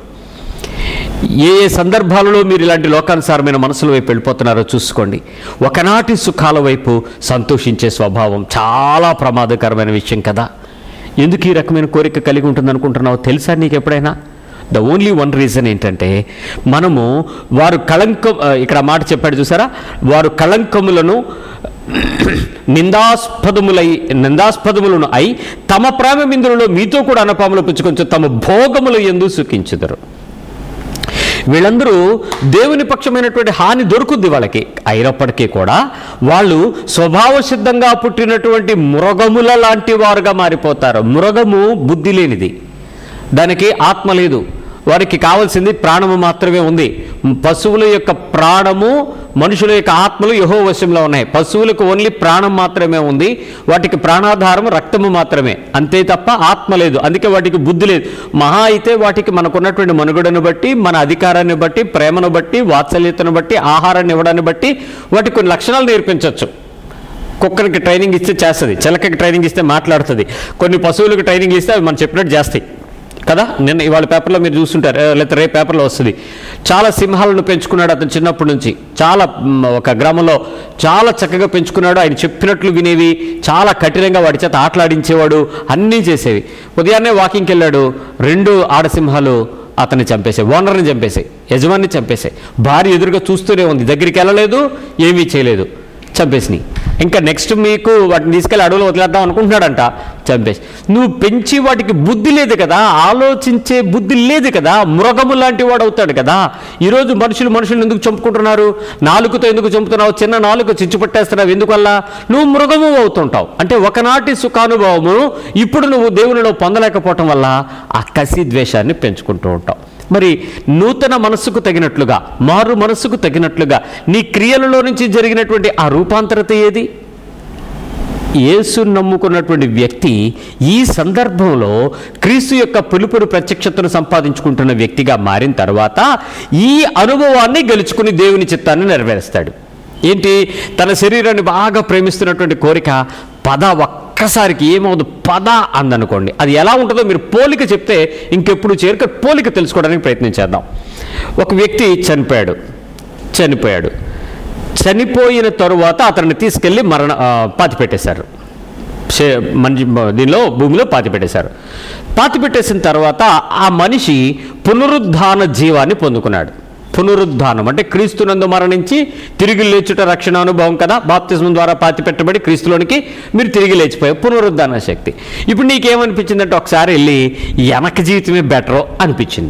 ఏ ఏ సందర్భాలలో మీరు ఇలాంటి లోకానుసారమైన మనసుల వైపు వెళ్ళిపోతున్నారో చూసుకోండి ఒకనాటి సుఖాల వైపు సంతోషించే స్వభావం చాలా ప్రమాదకరమైన విషయం కదా ఎందుకు ఈ రకమైన కోరిక కలిగి ఉంటుంది అనుకుంటున్నావు తెలుసా నీకు ఎప్పుడైనా ద ఓన్లీ వన్ రీజన్ ఏంటంటే మనము వారు కళంకం ఆ, ఇక్కడ ఆ మాట చెప్పాడు చూసారా వారు కళంకములను నిందాస్పదములై నిందాస్పదములను అయి తమ ప్రేమమిందులలో మీతో కూడా అనపాములు పుచ్చుకొంచు తమ భోగములు ఎందు సుఖించుదరు వీళ్ళందరూ దేవుని పక్షమైనటువంటి హాని దొరుకుద్ది వాళ్ళకి అయినప్పటికీ కూడా వాళ్ళు స్వభావ సిద్ధంగా పుట్టినటువంటి మృగముల లాంటి వారుగా మారిపోతారు మృగము బుద్ధి లేనిది దానికి ఆత్మ లేదు వారికి కావాల్సింది ప్రాణము మాత్రమే ఉంది పశువుల యొక్క ప్రాణము మనుషుల యొక్క ఆత్మలు యహో వశంలో ఉన్నాయి పశువులకు ఓన్లీ ప్రాణం మాత్రమే ఉంది వాటికి ప్రాణాధారం రక్తము మాత్రమే అంతే తప్ప ఆత్మ లేదు అందుకే వాటికి బుద్ధి లేదు మహా అయితే వాటికి మనకున్నటువంటి మనుగడను బట్టి మన అధికారాన్ని బట్టి ప్రేమను బట్టి వాత్సల్యతను బట్టి ఆహారాన్ని ఇవ్వడాన్ని బట్టి వాటికి కొన్ని లక్షణాలు నేర్పించవచ్చు కుక్కరికి ట్రైనింగ్ ఇస్తే చేస్తుంది చిలకకి ట్రైనింగ్ ఇస్తే మాట్లాడుతుంది కొన్ని పశువులకు ట్రైనింగ్ ఇస్తే అవి మనం చెప్పినట్టు చేస్తాయి కదా నిన్న ఇవాళ పేపర్లో మీరు చూస్తుంటారు ఏ, లేకపోతే రేపు పేపర్లో వస్తుంది చాలా సింహాలను పెంచుకున్నాడు అతను చిన్నప్పటి నుంచి చాలా మ్, ఒక గ్రామంలో చాలా చక్కగా పెంచుకున్నాడు ఆయన చెప్పినట్లు వినేవి చాలా కఠినంగా వాడి చేత ఆటలాడించేవాడు అన్నీ చేసేవి ఉదయాన్నే వాకింగ్కి వెళ్ళాడు రెండు ఆడసింహాలు అతన్ని చంపేసాయి ఓనర్ని చంపేసాయి యజమాన్ని చంపేసాయి భార్య ఎదురుగా చూస్తూనే ఉంది దగ్గరికి వెళ్ళలేదు ఏమీ చేయలేదు చంపేసినాయి ఇంకా నెక్స్ట్ మీకు వాటిని తీసుకెళ్ళి అడవులు వదిలేద్దాం అనుకుంటున్నాడంట చంపేసి నువ్వు పెంచి వాటికి బుద్ధి లేదు కదా ఆలోచించే బుద్ధి లేదు కదా మృగము లాంటి వాడు అవుతాడు కదా ఈరోజు మనుషులు మనుషులు ఎందుకు చంపుకుంటున్నారు నాలుగుతో ఎందుకు చంపుతున్నావు చిన్న నాలుగు చిచ్చు పట్టేస్తున్నావు ఎందువల్ల నువ్వు మృగము అవుతుంటావు అంటే ఒకనాటి సుఖానుభవము ఇప్పుడు నువ్వు దేవునిలో పొందలేకపోవటం వల్ల ఆ కసి ద్వేషాన్ని పెంచుకుంటూ ఉంటావు మరి నూతన మనస్సుకు తగినట్లుగా మారు మనస్సుకు తగినట్లుగా నీ క్రియలలో నుంచి జరిగినటువంటి ఆ రూపాంతరత ఏది యేసు నమ్ముకున్నటువంటి వ్యక్తి ఈ సందర్భంలో క్రీస్తు యొక్క పులుపురు ప్రత్యక్షతను సంపాదించుకుంటున్న వ్యక్తిగా మారిన తర్వాత ఈ అనుభవాన్ని గెలుచుకుని దేవుని చిత్తాన్ని నెరవేరుస్తాడు ఏంటి తన శరీరాన్ని బాగా ప్రేమిస్తున్నటువంటి కోరిక పద ఒక్కసారికి ఏమవుదు పద అందనుకోండి అది ఎలా ఉంటుందో మీరు పోలిక చెప్తే ఇంకెప్పుడు చేరిక పోలిక తెలుసుకోవడానికి ప్రయత్నించేద్దాం ఒక వ్యక్తి చనిపోయాడు చనిపోయాడు చనిపోయిన తరువాత అతన్ని తీసుకెళ్ళి మరణ ఆ, పాతి పెట్టేశారు శే- మనిషి దీనిలో భూమిలో పాతి పెట్టేశారు పాతి పెట్టేసిన తర్వాత ఆ మనిషి పునరుద్ధాన జీవాన్ని పొందుకున్నాడు పునరుద్ధానం అంటే క్రీస్తునందు మరణించి తిరిగి లేచుట రక్షణ అనుభవం కదా బాప్తిజం ద్వారా పాతి పెట్టబడి క్రీస్తులోనికి మీరు తిరిగి లేచిపోయారు పునరుద్ధాన శక్తి ఇప్పుడు నీకేమనిపించిందంటే ఒకసారి వెళ్ళి వెనక జీవితమే బెటరో అనిపించింది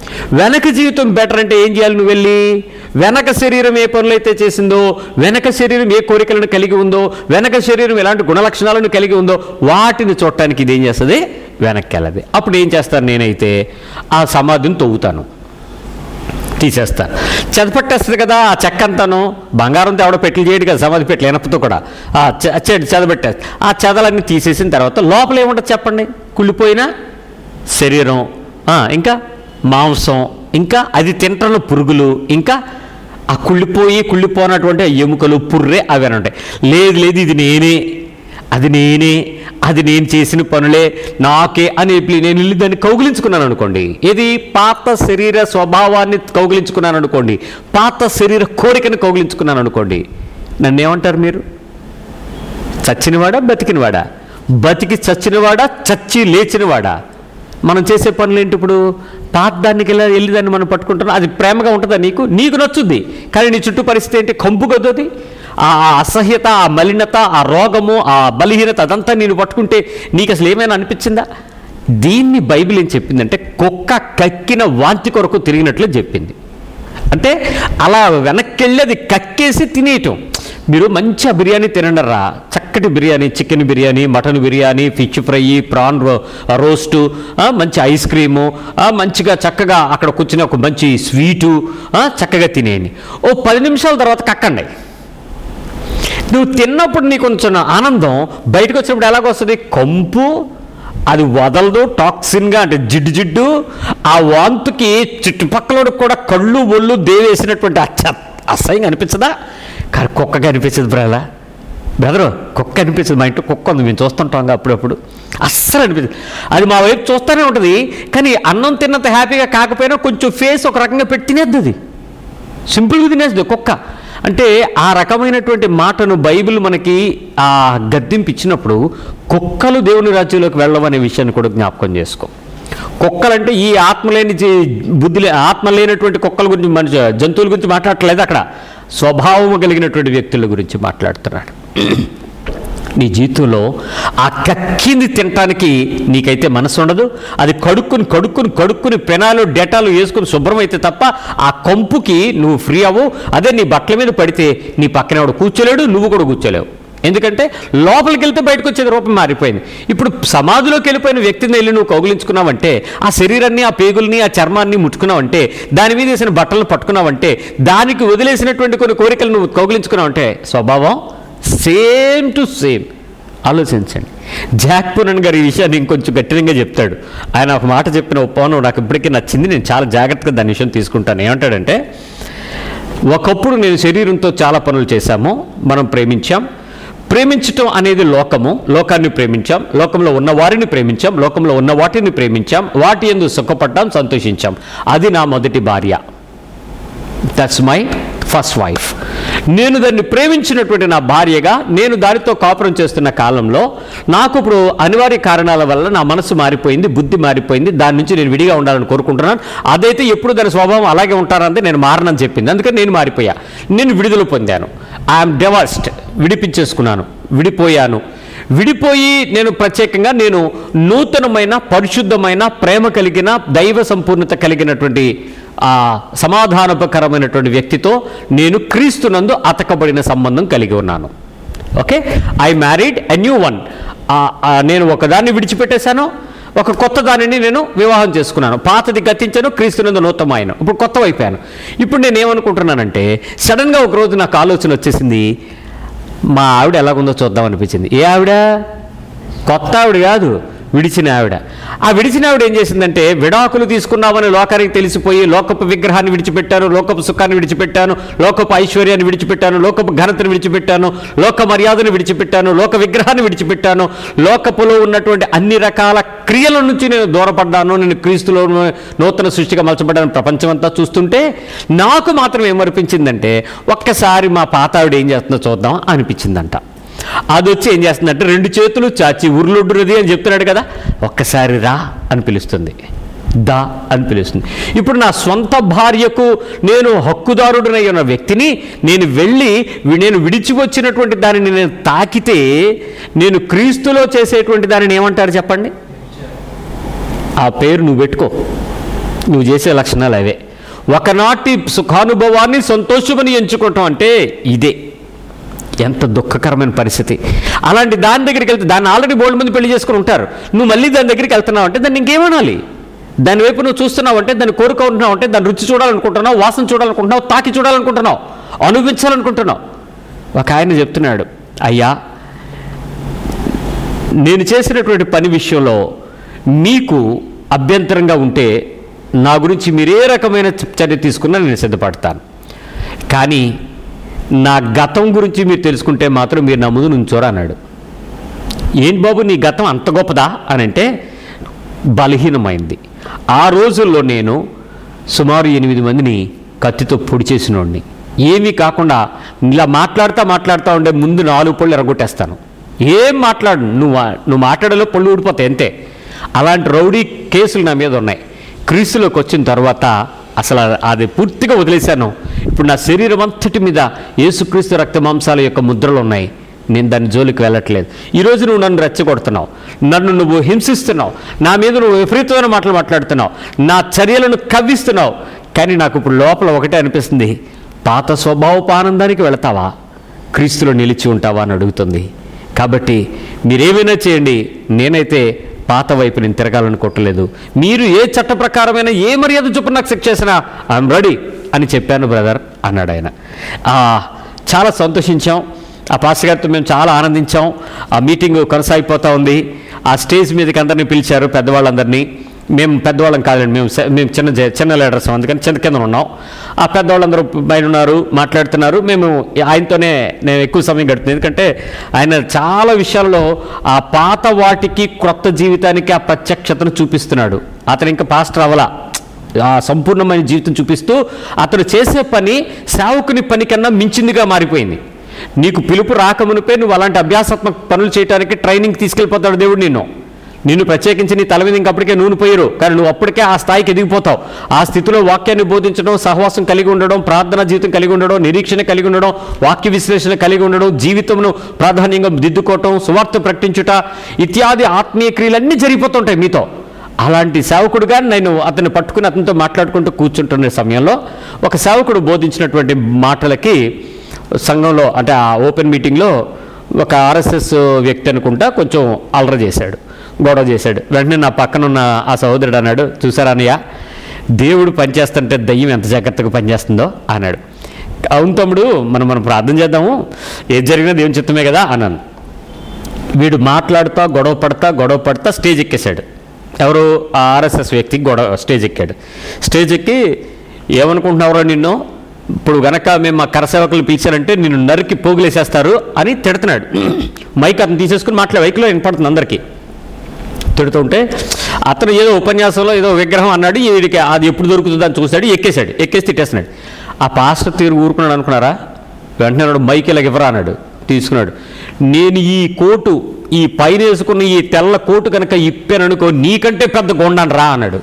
వెనక జీవితం బెటర్ అంటే ఏం చేయాలి నువ్వు వెళ్ళి వెనక శరీరం ఏ పనులైతే చేసిందో వెనక శరీరం ఏ కోరికలను కలిగి ఉందో వెనక శరీరం ఎలాంటి గుణలక్షణాలను కలిగి ఉందో వాటిని చూడటానికి ఇది ఏం చేస్తుంది వెనక్కి వెళ్ళదు అప్పుడు ఏం చేస్తాను నేనైతే ఆ సమాధిని తవ్వుతాను తీసేస్తాను చెదపట్టేస్తుంది కదా ఆ చెక్క అంతాను బంగారంతో ఎవడో పెట్లు చేయడు కదా సమాధి పెట్లు ఎనపతో కూడా ఆ చె- చె- చెదబెట్టేస్తా ఆ చెదలన్నీ తీసేసిన తర్వాత లోపల ఏముంటుంది చెప్పండి కుళ్ళిపోయిన శరీరం ఆ, ఇంకా మాంసం ఇంకా అది తింటున్న పురుగులు ఇంకా ఆ కుళ్ళిపోయి కుళ్ళిపోనటువంటి ఆ ఎముకలు పుర్రె అవి అని ఉంటాయి లేదు లేదు ఇది నేనే అది నేనే అది నేను చేసిన పనులే నాకే అని చెప్పి నేను వెళ్ళి దాన్ని కౌగిలించుకున్నాను అనుకోండి ఇది పాత శరీర స్వభావాన్ని కౌగిలించుకున్నాను అనుకోండి పాత శరీర కోరికని కౌగిలించుకున్నాను అనుకోండి నన్ను ఏమంటారు మీరు చచ్చినవాడా బతికినవాడా బతికి చచ్చినవాడా చచ్చి లేచినవాడా మనం చేసే పనులు ఏంటి ఇప్పుడు పాత దానికి వెళ్ళి వెళ్ళి దాన్ని మనం పట్టుకుంటున్నాం అది ప్రేమగా ఉంటుందా నీకు నీకు నచ్చుద్ది కానీ నీ చుట్టూ పరిస్థితి ఏంటి కంపు కదోది ఆ ఆ అసహ్యత ఆ మలినత ఆ రోగము ఆ బలహీనత అదంతా నేను పట్టుకుంటే నీకు అసలు ఏమైనా అనిపించిందా దీన్ని బైబిల్ ఏం చెప్పిందంటే కుక్క కక్కిన వాంతి కొరకు తిరిగినట్లు చెప్పింది అంటే అలా వెనక్కి వెళ్ళి అది కక్కేసి తినేయటం మీరు మంచిగా బిర్యానీ తినండి రా చక్కటి biryani chicken biryani mutton biryani fish fry prawn ro- roast ఆ, మంచి ఐస్ క్రీము ఆ, మంచిగా చక్కగా అక్కడ కూర్చుని ఒక మంచి స్వీటు ఆ, చక్కగా తినేయండి ఓ పది నిమిషాల తర్వాత కక్కండి నువ్వు తిన్నప్పుడు నీకు కొంచెం ఆనందం బయటకు వచ్చినప్పుడు ఎలాగొస్తుంది కంపు అది వదలదు టాక్సిన్గా అంటే జిడ్డు జిడ్డు ఆ వాంతుకి చుట్టుపక్కల కూడా కళ్ళు ఒళ్ళు దేవేసినటువంటి అచ్చ అసహ్యంగా అనిపించదా కానీ కుక్కగా అనిపించదు బ్రలా బెదరు కుక్క అనిపించదు మా ఇంట్లో కుక్క ఉంది మేము చూస్తుంటాం అప్పుడప్పుడు అస్సలు అనిపించదు అది మా వైపు చూస్తూనే ఉంటుంది కానీ అన్నం తిన్నంత హ్యాపీగా కాకపోయినా కొంచెం ఫేస్ ఒక రకంగా పెట్టి తినేద్ది అది సింపుల్గా తినేస్తుంది కుక్క అంటే ఆ రకమైనటువంటి మాటను బైబిల్ మనకి ఆ గద్దింపు ఇచ్చినప్పుడు కుక్కలు దేవుని రాజ్యంలోకి వెళ్ళవనే విషయాన్ని కూడా జ్ఞాపకం చేసుకో కుక్కలంటే ఈ ఆత్మ లేని జీ- బుద్ధి లే- ఆత్మ లేనటువంటి కుక్కల గురించి మనిషి జంతువుల గురించి మాట్లాడట్లేదు అక్కడ స్వభావం కలిగినటువంటి వ్యక్తుల గురించి మాట్లాడుతున్నాడు నీ జీవితంలో ఆ కక్కింది తినటానికి నీకైతే మనసు ఉండదు అది కడుక్కుని కడుక్కుని కడుక్కుని పెనాలు డెటాలు వేసుకుని శుభ్రమైతే తప్ప ఆ కంపుకి నువ్వు ఫ్రీ అవ్వు అదే నీ బట్టల మీద పడితే నీ పక్కన ఎవడు కూర్చోలేడు నువ్వు కూడా కూర్చోలేవు ఎందుకంటే లోపలికి వెళ్తే బయటకు వచ్చేది రూపం మారిపోయింది ఇప్పుడు సమాధిలోకి వెళ్ళిపోయిన వ్యక్తిని వెళ్ళి నువ్వు కౌగిలించుకున్నావంటే ఆ శరీరాన్ని ఆ పేగుల్ని ఆ చర్మాన్ని ముట్టుకున్నావంటే దాని మీద వేసిన బట్టలను పట్టుకున్నావంటే దానికి వదిలేసినటువంటి కొన్ని కోరికలు నువ్వు కౌగిలించుకున్నావంటే స్వభావం సేమ్ టు సేమ్ ఆలోచించండి జాక్ పునన్ గారు ఈ విషయాన్ని ఇంకొంచెం గట్టిగా చెప్తాడు ఆయన ఒక మాట చెప్పిన ఒప్పవనం నాకు ఇప్పటికీ నచ్చింది నేను చాలా జాగ్రత్తగా దాని విషయం తీసుకుంటాను ఏమంటాడంటే ఒకప్పుడు నేను శరీరంతో చాలా పనులు చేశాము మనం ప్రేమించాం ప్రేమించటం అనేది లోకము లోకాన్ని ప్రేమించాం లోకంలో ఉన్న వారిని ప్రేమించాం లోకంలో ఉన్న వాటిని ప్రేమించాం వాటి ఎందు సుఖపడ్డాం సంతోషించాం అది నా మొదటి భార్య దట్స్ మై ఫస్ట్ వైఫ్ నేను దాన్ని ప్రేమించినటువంటి నా భార్యగా నేను దానితో కాపురం చేస్తున్న కాలంలో నాకు ఇప్పుడు అనివార్య కారణాల వల్ల నా మనసు మారిపోయింది బుద్ధి మారిపోయింది దాని నుంచి నేను విడిగా ఉండాలని కోరుకుంటున్నాను అదైతే ఎప్పుడు దాని స్వభావం అలాగే ఉంటారంటే నేను మారనని చెప్పింది అందుకని నేను మారిపోయా నేను విడుదల పొందాను ఐఎమ్ డెవర్స్డ్ విడిపించేసుకున్నాను విడిపోయాను విడిపోయి నేను ప్రత్యేకంగా నేను నూతనమైన పరిశుద్ధమైన ప్రేమ కలిగిన దైవ సంపూర్ణత కలిగినటువంటి ఆ సమాధానపకరమైనటువంటి వ్యక్తితో నేను క్రీస్తునందు అతకబడిన సంబంధం కలిగి ఉన్నాను okay I married a new one నేను ఒకదాన్ని విడిచిపెట్టేశాను ఒక కొత్త దానిని నేను వివాహం చేసుకున్నాను పాతది గతించాను క్రీస్తునందు నూతనమైన ఇప్పుడు కొత్త అయిపోయాను ఇప్పుడు నేను ఏమనుకుంటున్నానంటే సడన్గా ఒక రోజు నాకు ఆలోచన వచ్చేసింది మా ఆవిడ ఎలాగుందో చూద్దాం అనిపించింది ఏ ఆవిడ కొత్త ఆవిడ కాదు విడిచిన ఆవిడ ఆ విడిచిన ఆవిడ ఏం చేసిందంటే విడాకులు తీసుకున్నామని లోకానికి తెలిసిపోయి లోకపు విగ్రహాన్ని విడిచిపెట్టాను లోకపు సుఖాన్ని విడిచిపెట్టాను లోకపు ఐశ్వర్యాన్ని విడిచిపెట్టాను లోకపు ఘనతను విడిచిపెట్టాను లోక మర్యాదను విడిచిపెట్టాను లోక విగ్రహాన్ని విడిచిపెట్టాను లోకపులో ఉన్నటువంటి అన్ని రకాల క్రియల నుంచి నేను దూరపడ్డాను నేను క్రీస్తులో నూతన సృష్టిగా మలచబడ్డాను ప్రపంచమంతా చూస్తుంటే నాకు మాత్రం ఏమనిపించిందంటే ఒక్కసారి మా పాత ఆవిడ ఏం చేస్తుందో చూద్దాం అనిపించిందంట అది వచ్చి ఏం చేస్తుందంటే రెండు చేతులు చాచి ఉరులుడ్డునది అని చెప్తున్నాడు కదా ఒక్కసారి రా అని పిలుస్తుంది దా అని పిలుస్తుంది ఇప్పుడు నా సొంత భార్యకు నేను హక్కుదారుడనై ఉన్న వ్యక్తిని నేను వెళ్ళి వి- నేను విడిచి వచ్చినటువంటి దానిని నేను తాకితే నేను క్రీస్తులో చేసేటువంటి దానిని ఏమంటారు చెప్పండి ఆ పేరు నువ్వు పెట్టుకో నువ్వు చేసే లక్షణాలు అవే ఒకనాటి సుఖానుభవాన్ని సంతోషమని ఎంచుకోవటం అంటే ఇదే ఎంత దుఃఖకరమైన పరిస్థితి అలాంటి దాని దగ్గరికి వెళ్తే దాన్ని ఆల్రెడీ బోల్డ్ మంది పెళ్లి చేసుకుని ఉంటారు నువ్వు మళ్ళీ దాని దగ్గరికి వెళ్తున్నావు అంటే దాన్ని ఇంకేమనాలి దాని వైపు నువ్వు చూస్తున్నావు అంటే దాన్ని కోరుకుంటున్నావు అంటే దాని రుచి చూడాలనుకుంటున్నావు వాసన చూడాలనుకుంటున్నావు తాకి చూడాలనుకుంటున్నావు అనుభవించాలనుకుంటున్నావు ఒక ఆయన చెప్తున్నాడు అయ్యా నేను చేసినటువంటి పని విషయంలో మీకు అభ్యంతరంగా ఉంటే నా గురించి మీరే రకమైన చర్య తీసుకున్నా నేను సిద్ధపడతాను కానీ నా గతం గురించి మీరు తెలుసుకుంటే మాత్రం మీరు నా ముందు నుంచోరా అన్నాడు ఏం బాబు నీ గతం అంత గొప్పదా అని అంటే బలహీనమైంది ఆ రోజుల్లో నేను సుమారు ఎనిమిది మందిని కత్తితో పొడి చేసినోడిని ఏమీ కాకుండా ఇలా మాట్లాడుతూ మాట్లాడుతూ ఉండే ముందు నాలుగు పళ్ళు ఎరగొట్టేస్తాను ఏం మాట్లాడు నువ్వు మా- నువ్వు మాట్లాడలో పళ్ళు ఊడిపోతాయి అంతే అలాంటి రౌడీ కేసులు నా మీద ఉన్నాయి క్రీస్తులోకి వచ్చిన తర్వాత అసలు అది పూర్తిగా వదిలేశాను ఇప్పుడు నా శరీరం అంతటి మీద యేసుక్రీస్తు రక్త మాంసాల యొక్క ముద్రలు ఉన్నాయి నేను దాని జోలికి వెళ్ళట్లేదు ఈరోజు నువ్వు నన్ను రెచ్చగొడుతున్నావు నన్ను నువ్వు హింసిస్తున్నావు నా మీద నువ్వు విపరీతమైన మాటలు మాట్లాడుతున్నావు నా చర్యలను కవ్విస్తున్నావు కానీ నాకు ఇప్పుడు లోపల ఒకటే అనిపిస్తుంది పాత స్వభావపు ఆనందానికి వెళతావా క్రీస్తులో నిలిచి ఉంటావా అని అడుగుతుంది కాబట్టి మీరేమైనా చేయండి నేనైతే పాత వైపు నేను తిరగాలనుకోవట్లేదు మీరు ఏ చట్ట ప్రకారమైన ఏ మర్యాద చొప్పున నాకు శిక్ష చేసినా ఐఎమ్ రెడీ అని చెప్పాను బ్రదర్ అన్నాడు ఆయన ఆ, చాలా సంతోషించాం ఆ పాస్టర్ గారితో మేము చాలా ఆనందించాం ఆ మీటింగ్ కొనసాగిపోతూ ఉంది ఆ స్టేజ్ మీదకి అందరినీ పిలిచారు పెద్దవాళ్ళందరినీ మేము పెద్దవాళ్ళం కాదండి మేము స- మేము చిన్న జ- చిన్న లీడర్స్ అందుకని చిన్న కింద ఉన్నాం ఆ పెద్దవాళ్ళందరూ బయట ఉన్నారు మాట్లాడుతున్నారు మేము ఆయనతోనే నేను ఎక్కువ సమయం గడుపుతుంది ఎందుకంటే ఆయన చాలా విషయాల్లో ఆ పాత వాటికి క్రొత్త జీవితానికి ఆ ప్రత్యక్షతను చూపిస్తున్నాడు అతను ఇంకా పాస్టర్ అవ్వలా ఆ సంపూర్ణమైన జీవితం చూపిస్తూ అతను చేసే పని సేవకుని పని కన్నా మించిందిగా మారిపోయింది నీకు పిలుపు రాకమునిపే నువ్వు అలాంటి అభ్యాసాత్మక పనులు చేయడానికి ట్రైనింగ్ తీసుకెళ్ళిపోతాడు దేవుడు నిన్ను నిన్ను ప్రత్యేకించి నీ తల మీద ఇంకప్పటికే నూనె పోయారు కానీ నువ్వు అప్పటికే ఆ స్థాయికి ఎదిగిపోతావు ఆ స్థితిలో వాక్యాన్ని బోధించడం సహవాసం కలిగి ఉండడం ప్రార్థనా జీవితం కలిగి ఉండడం నిరీక్షణ కలిగి ఉండడం వాక్య విశ్లేషణ కలిగి ఉండడం జీవితంను ప్రాధాన్యంగా దిద్దుకోవటం సువార్త ప్రకటించుట ఇత్యాది ఆత్మీయ క్రియలన్నీ జరిగిపోతుంటాయి మీతో అలాంటి సేవకుడుగా నేను అతన్ని పట్టుకుని అతనితో మాట్లాడుకుంటూ కూర్చుంటున్న సమయంలో ఒక సేవకుడు బోధించినటువంటి మాటలకి సంఘంలో అంటే ఆ ఓపెన్ మీటింగ్లో ఒక ఆర్ఎస్ఎస్ వ్యక్తి అనుకుంటా కొంచెం అలర చేశాడు గొడవ చేశాడు వెంటనే నా పక్కన ఉన్న ఆ సహోదరుడు అన్నాడు చూసారా అన్నయ్య దేవుడు పనిచేస్తుంటే దయ్యం ఎంత జాగ్రత్తగా పనిచేస్తుందో అన్నాడు అవును తమ్ముడు మనం మనం ప్రార్థన చేద్దాము ఏది జరిగినా దేవుని చిత్తమే కదా అన్నాను వీడు మాట్లాడుతా గొడవ పడతా గొడవ పడతా స్టేజ్ ఎక్కేశాడు ఎవరు ఆ ఆర్ఎస్ఎస్ వ్యక్తి గొడవ స్టేజ్ ఎక్కాడు స్టేజ్ ఎక్కి ఏమనుకుంటున్నావురా నిన్ను ఇప్పుడు గనక మేము మా కరసేవకులు పిలిచారంటే నిన్ను నరికి పోగులేసేస్తారు అని తిడుతున్నాడు మైక్ అతను తీసేసుకుని మాట్లాడే మైక్లో వినపడుతుంది అందరికీ తిడుతుంటే అతను ఏదో ఉపన్యాసంలో ఏదో విగ్రహం అన్నాడు వీడికి అది ఎప్పుడు దొరుకుతుందని చూశాడు ఎక్కేశాడు ఎక్కేసి తిట్టేస్తున్నాడు ఆ పాస్టర్ తీరు ఊరుకున్నాడు అనుకున్నారా వెంటనే అన్నాడు మైక్ ఇలాగ ఇవ్వరా అన్నాడు తీసుకున్నాడు నేను ఈ కోటు ఈ పైన వేసుకున్న ఈ తెల్ల కోటు కనుక ఇప్పాననుకో నీకంటే పెద్ద గొండాను రా అన్నాడు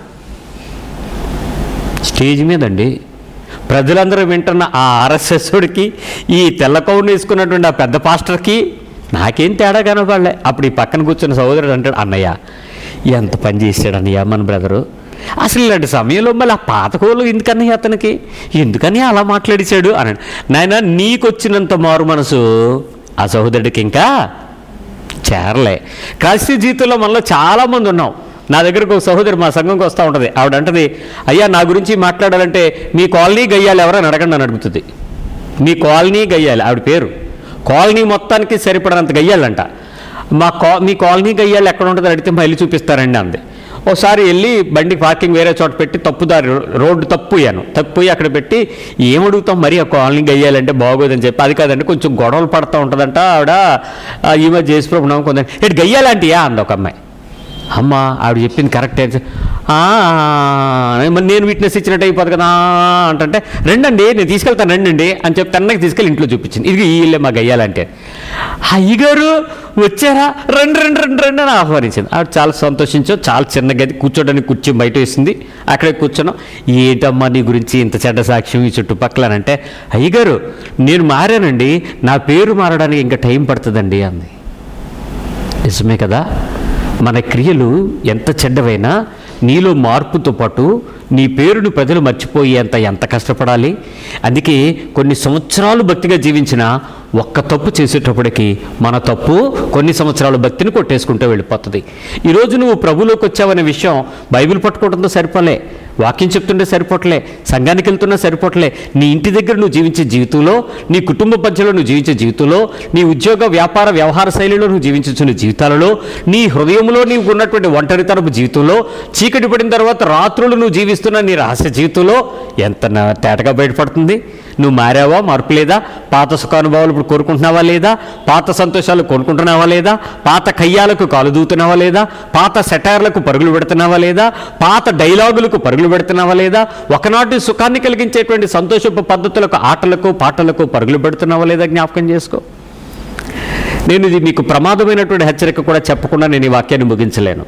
స్టేజ్ మీదండి ప్రజలందరూ వింటున్న ఆ ఆర్ఎస్ఎస్కి ఈ తెల్ల కౌన్ వేసుకున్నటువంటి ఆ పెద్ద పాస్టర్కి నాకేం తేడా కనపడలే అప్పుడు ఈ పక్కన కూర్చున్న సహోదరుడు అంటాడు అన్నయ్య ఎంత పని చేశాడు అన్నయ్య మన బ్రదరు అసలు ఇలాంటి సమయంలో మళ్ళీ ఆ పాతకోలు ఎందుకన్నయ్య అతనికి ఎందుకని అలా మాట్లాడిచాడు అన్నాడు నాయన నీకొచ్చినంత మారు మనసు ఆ సహోదరుడికి ఇంకా చేరలే క్రైస్తవ జీవితంలో మనలో చాలామంది ఉన్నాం నా దగ్గరకు ఒక సహోదరి మా సంఘంకి వస్తూ ఉంటుంది ఆవిడ అంటది అయ్యా నా గురించి మాట్లాడాలంటే మీ కాలనీ గయ్యాలి ఎవరని అడగండి అని అడుగుతుంది మీ కాలనీ గయ్యాలి ఆవిడ పేరు కాలనీ మొత్తానికి సరిపడనంత గయ్యాలంట మా కా మీ కాలనీ గయ్యాలి ఎక్కడ ఉంటుందో అడిగితే మా ఇల్లు చూపిస్తారండి అంది ఒకసారి వెళ్ళి బండి పార్కింగ్ వేరే చోట పెట్టి తప్పుదారి రోడ్డు తప్పు అయ్యాను తప్పు అయ్యి అక్కడ పెట్టి ఏం అడుగుతాం మరి ఆ కాలనీ గయ్యాలంటే బాగోదని చెప్పి అది కాదండి కొంచెం గొడవలు పడుతూ ఉంటుందంట ఆవిడ ఆ, ఈ మధ్య చేసి ప్రభుత్వం కొంచెం ఇటు గయ్యాలంటియా అంది ఒక అమ్మాయి అమ్మ ఆవిడ చెప్పింది కరెక్టే "ఆ, మరి నేను విట్నెస్ ఇచ్చినట్టు అయిపోదు కదా అంటే రెండండి నేను తీసుకెళ్తాను రెండండి అని చెప్పి తన్నకి తీసుకెళ్ళి ఇంట్లో చూపించింది ఇది ఈ ఇల్లే మా గయ్యాలంటే అయ్యగారు వచ్చారా రెండు రెండు రెండు రెండు అని ఆహ్వానించింది ఆవిడ చాలా సంతోషించాం చాలా చిన్న గది కూర్చోడానికి కుర్చీ బయట వేసింది అక్కడే కూర్చున్నాం ఏంటమ్మా నీ గురించి ఇంత చెడ్డ సాక్ష్యం ఈ చుట్టుపక్కల అంటే అయ్యగారు నేను మారానండి నా పేరు మారడానికి ఇంకా టైం పడుతుందండి అంది నిజమే కదా మన క్రియలు ఎంత చెడ్డవైనా నీలో మార్పుతో పాటు నీ పేరును ప్రజలు మర్చిపోయేంత ఎంత కష్టపడాలి అందుకే కొన్ని సంవత్సరాలు భక్తిగా జీవించిన ఒక్క తప్పు చేసేటప్పటికి మన తప్పు కొన్ని సంవత్సరాలు భక్తిని కొట్టేసుకుంటూ వెళ్ళిపోతుంది ఈరోజు నువ్వు ప్రభులోకి వచ్చావనే విషయం బైబిల్ పట్టుకోవడంతో సరిపోలే వాక్యం చెప్తుంటే సరిపోవట్లే సంఘానికి వెళ్తున్నా సరిపోవట్లే నీ ఇంటి దగ్గర నువ్వు జీవించే జీవితంలో నీ కుటుంబ మధ్యలో నువ్వు జీవించే జీవితంలో నీ ఉద్యోగ వ్యాపార వ్యవహార శైలిలో నువ్వు జీవించుతున్న జీవితాలలో నీ హృదయంలో నీవు ఉన్నటువంటి ఒంటరితనపు జీవితంలో చీకటి పడిన తర్వాత రాత్రులు నువ్వు జీవిస్తున్న నీ రహస్య జీవితంలో ఎంత నా- తేటగా బయటపడుతుంది నువ్వు మారావా మార్పు లేదా పాత సుఖానుభవాలు ఇప్పుడు కోరుకుంటున్నావా లేదా పాత సంతోషాలు కొనుక్కుంటున్నావా లేదా పాత కయ్యాలకు కాలు దూతున్నావా లేదా పాత సెటైర్లకు పరుగులు పెడుతున్నావా లేదా పాత డైలాగులకు పరుగులు పెడుతున్నావా లేదా ఒకనాటి సుఖాన్ని కలిగించేటువంటి సంతోషపు పద్ధతులకు ఆటలకు పాటలకు పరుగులు పెడుతున్నావా లేదా జ్ఞాపకం చేసుకో నేను ఇది మీకు ప్రమాదమైనటువంటి హెచ్చరిక కూడా చెప్పకుండా నేను ఈ వాక్యాన్ని ముగించలేను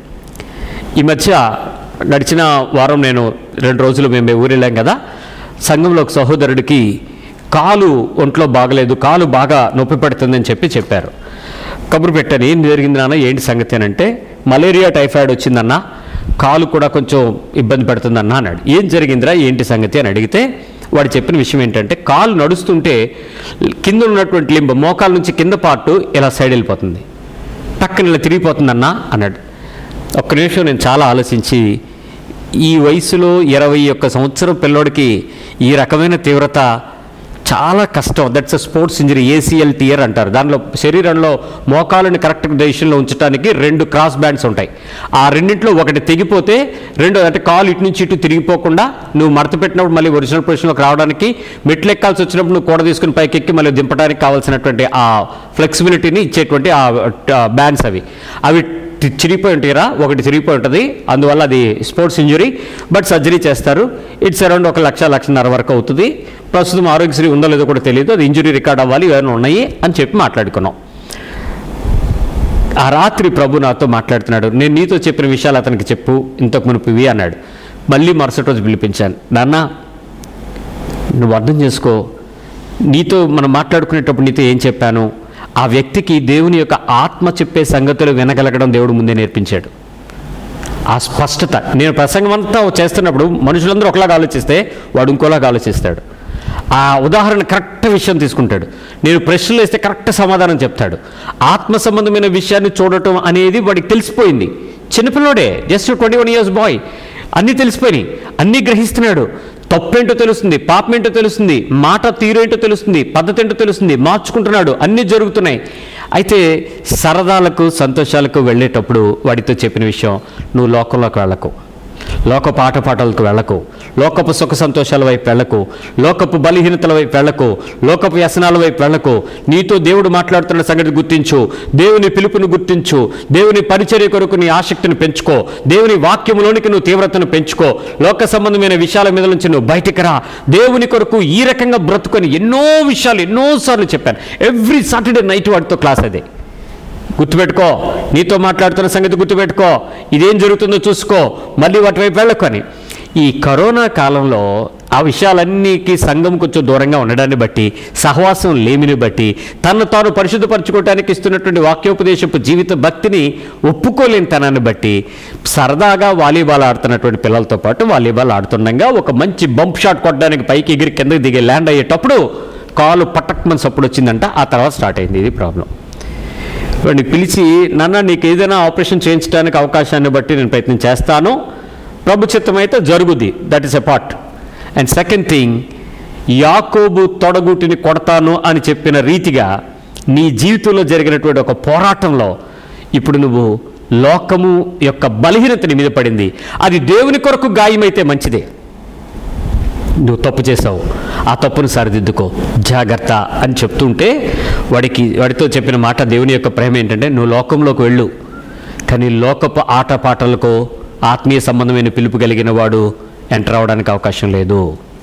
ఈ మధ్య నడిచిన వారం నేను రెండు రోజులు మేము ఊరు వెళ్ళాం కదా సంఘంలో ఒక సహోదరుడికి కాలు ఒంట్లో బాగలేదు కాలు బాగా నొప్పి పెడుతుందని చెప్పి చెప్పారు కబురు పెట్టాను ఏం జరిగింది నాన్న ఏంటి సంగతి అని అంటే మలేరియా టైఫాయిడ్ వచ్చిందన్న కాలు కూడా కొంచెం ఇబ్బంది పెడుతుందన్న అన్నాడు ఏం జరిగిందిరా ఏంటి సంగతి అని అడిగితే వాడు చెప్పిన విషయం ఏంటంటే కాలు నడుస్తుంటే కింద ఉన్నటువంటి లింబ మోకాల నుంచి కింద పార్టు ఇలా సైడ్ వెళ్ళిపోతుంది పక్కన ఇలా తిరిగిపోతుందన్నా అన్నాడు ఒక్క నిమిషం నేను చాలా ఆలోచించి ఈ వయసులో ఇరవై ఒక్క సంవత్సరం పిల్లోడికి ఈ రకమైన తీవ్రత చాలా కష్టం that's a sports injury ACL tear అంటారు దానిలో శరీరంలో మోకాలను కరెక్ట్ డెసిషన్లో ఉంచడానికి రెండు క్రాస్ బ్యాండ్స్ ఉంటాయి ఆ రెండింటిలో ఒకటి తెగిపోతే రెండో అంటే కాలు ఇటు నుంచి ఇటు తిరిగిపోకుండా నువ్వు మడత పెట్టినప్పుడు మళ్ళీ ఒరిజినల్ పొజిషన్లోకి రావడానికి మెట్లు ఎక్కాల్సి వచ్చినప్పుడు నువ్వు కూడ తీసుకుని పైకి ఎక్కి మళ్ళీ దింపడానికి కావాల్సినటువంటి ఆ ఫ్లెక్సిబిలిటీని ఇచ్చేటువంటి ఆ బ్యాండ్స్ అవి అవి టి- చిరిగిపోయి ఉంటాయిరా ఒకటి చిరిగిపోయి ఉంటుంది అందువల్ల అది స్పోర్ట్స్ ఇంజురీ బట్ సర్జరీ చేస్తారు ఇట్స్ అరౌండ్ ఒక లక్ష లక్షన్నర వరకు అవుతుంది ప్రస్తుతం ఆరోగ్యశ్రీ ఉందో లేదో కూడా తెలియదు అది ఇంజురీ రికార్డ్ అవ్వాలి ఏమైనా ఉన్నాయి అని చెప్పి మాట్లాడుకున్నాం ఆ రాత్రి ప్రభు నాతో మాట్లాడుతున్నాడు నేను నీతో చెప్పిన విషయాలు అతనికి చెప్పు ఇంతకు మునిపివి అన్నాడు మళ్ళీ మరుసటి రోజు పిలిపించాను నాన్న నువ్వు అర్థం చేసుకో నీతో మనం మాట్లాడుకునేటప్పుడు నీతో ఏం చెప్పాను ఆ వ్యక్తికి దేవుని యొక్క ఆత్మ చెప్పే సంగతులు వినగలగడం దేవుడు ముందే నేర్పించాడు ఆ స్పష్టత నేను ప్రసంగం అంతా చేస్తున్నప్పుడు మనుషులందరూ ఒకలాగా ఆలోచిస్తే వాడు ఇంకోలాగా ఆలోచిస్తాడు ఆ ఉదాహరణ కరెక్ట్ విషయం తీసుకుంటాడు నేను ప్రశ్నలు వేస్తే కరెక్ట్ సమాధానం చెప్తాడు ఆత్మ సంబంధమైన విషయాన్ని చూడటం అనేది వాడికి తెలిసిపోయింది చిన్నపిల్లోడే just twenty one years boy అన్నీ తెలిసిపోయినాయి అన్నీ గ్రహిస్తున్నాడు తప్పేంటో తెలుస్తుంది పాపమేంటో తెలుస్తుంది మాట తీరేంటో తెలుస్తుంది పద్ధతి ఏంటో తెలుస్తుంది మార్చుకుంటున్నాడు అన్నీ జరుగుతున్నాయి అయితే సరదాలకు సంతోషాలకు వెళ్ళేటప్పుడు వాడితో చెప్పిన విషయం నువ్వు లోకంలోకి వెళ్ళకు లోకపు ఆటపాటలకు వెళ్ళకు లోకపు సుఖ సంతోషాల వైపు వెళ్ళకు లోకపు బలహీనతల వైపు వెళ్ళకు లోకపు వ్యసనాల వైపు వెళ్ళకు నీతో దేవుడు మాట్లాడుతున్న సంగతి గుర్తించు దేవుని పిలుపుని గుర్తించు దేవుని పరిచర్య కొరకు నీ ఆసక్తిని పెంచుకో దేవుని వాక్యములోనికి నువ్వు తీవ్రతను పెంచుకో లోక సంబంధమైన విషయాల మీద నుంచి నువ్వు బయటికి రా దేవుని కొరకు ఈ రకంగా బ్రతుకొని ఎన్నో విషయాలు ఎన్నోసార్లు చెప్పాను ఎవ్రీ సాటర్డే నైట్ వాటితో క్లాస్ అదే గుర్తుపెట్టుకో నీతో మాట్లాడుతున్న సంగతి గుర్తుపెట్టుకో ఇదేం జరుగుతుందో చూసుకో మళ్ళీ వాటి వైపు వెళ్ళకు అని ఈ కరోనా కాలంలో ఆ విషయాలన్నీకి సంఘం కొంచెం దూరంగా ఉండడాన్ని బట్టి సహవాసం లేమిని బట్టి తను తాను పరిశుద్ధపరచుకోవడానికి ఇస్తున్నటువంటి వాక్యోపదేశపు జీవిత భక్తిని ఒప్పుకోలేని తనాన్ని బట్టి సరదాగా వాలీబాల్ ఆడుతున్నటువంటి పిల్లలతో పాటు వాలీబాల్ ఆడుతుండగా ఒక మంచి బంప్ షాట్ కొట్టడానికి పైకి ఎగిరి కిందకి దిగి ల్యాండ్ అయ్యేటప్పుడు కాలు పట్టక్మని సప్పుడు వచ్చిందంట ఆ తర్వాత స్టార్ట్ అయింది ఇది ప్రాబ్లం వాడిని పిలిచి నాన్న నీకు ఏదైనా ఆపరేషన్ చేయించడానికి అవకాశాన్ని బట్టి నేను ప్రయత్నం చేస్తాను ప్రభు చిత్తం అయితే జరుగుద్ది that is a part and second thing యాకోబు తొడగుటిని కొడతాను అని చెప్పిన రీతిగా నీ జీవితంలో జరిగినటువంటి ఒక పోరాటంలో ఇప్పుడు నువ్వు లోకము యొక్క బలహీనత నీ మీద పడింది అది దేవుని కొరకు గాయమైతే మంచిదే నువ్వు తప్పు చేసావు ఆ తప్పును సరిదిద్దుకో జాగ్రత్త అని చెప్తుంటే వాడికి వాడితో చెప్పిన మాట దేవుని యొక్క ప్రేమ ఏంటంటే నువ్వు లోకంలోకి వెళ్ళు కానీ లోకపు ఆటపాటలకు ఆత్మీయ సంబంధమైన పిలుపు కలిగిన వాడు ఎంటర్ అవడానికి అవకాశం లేదు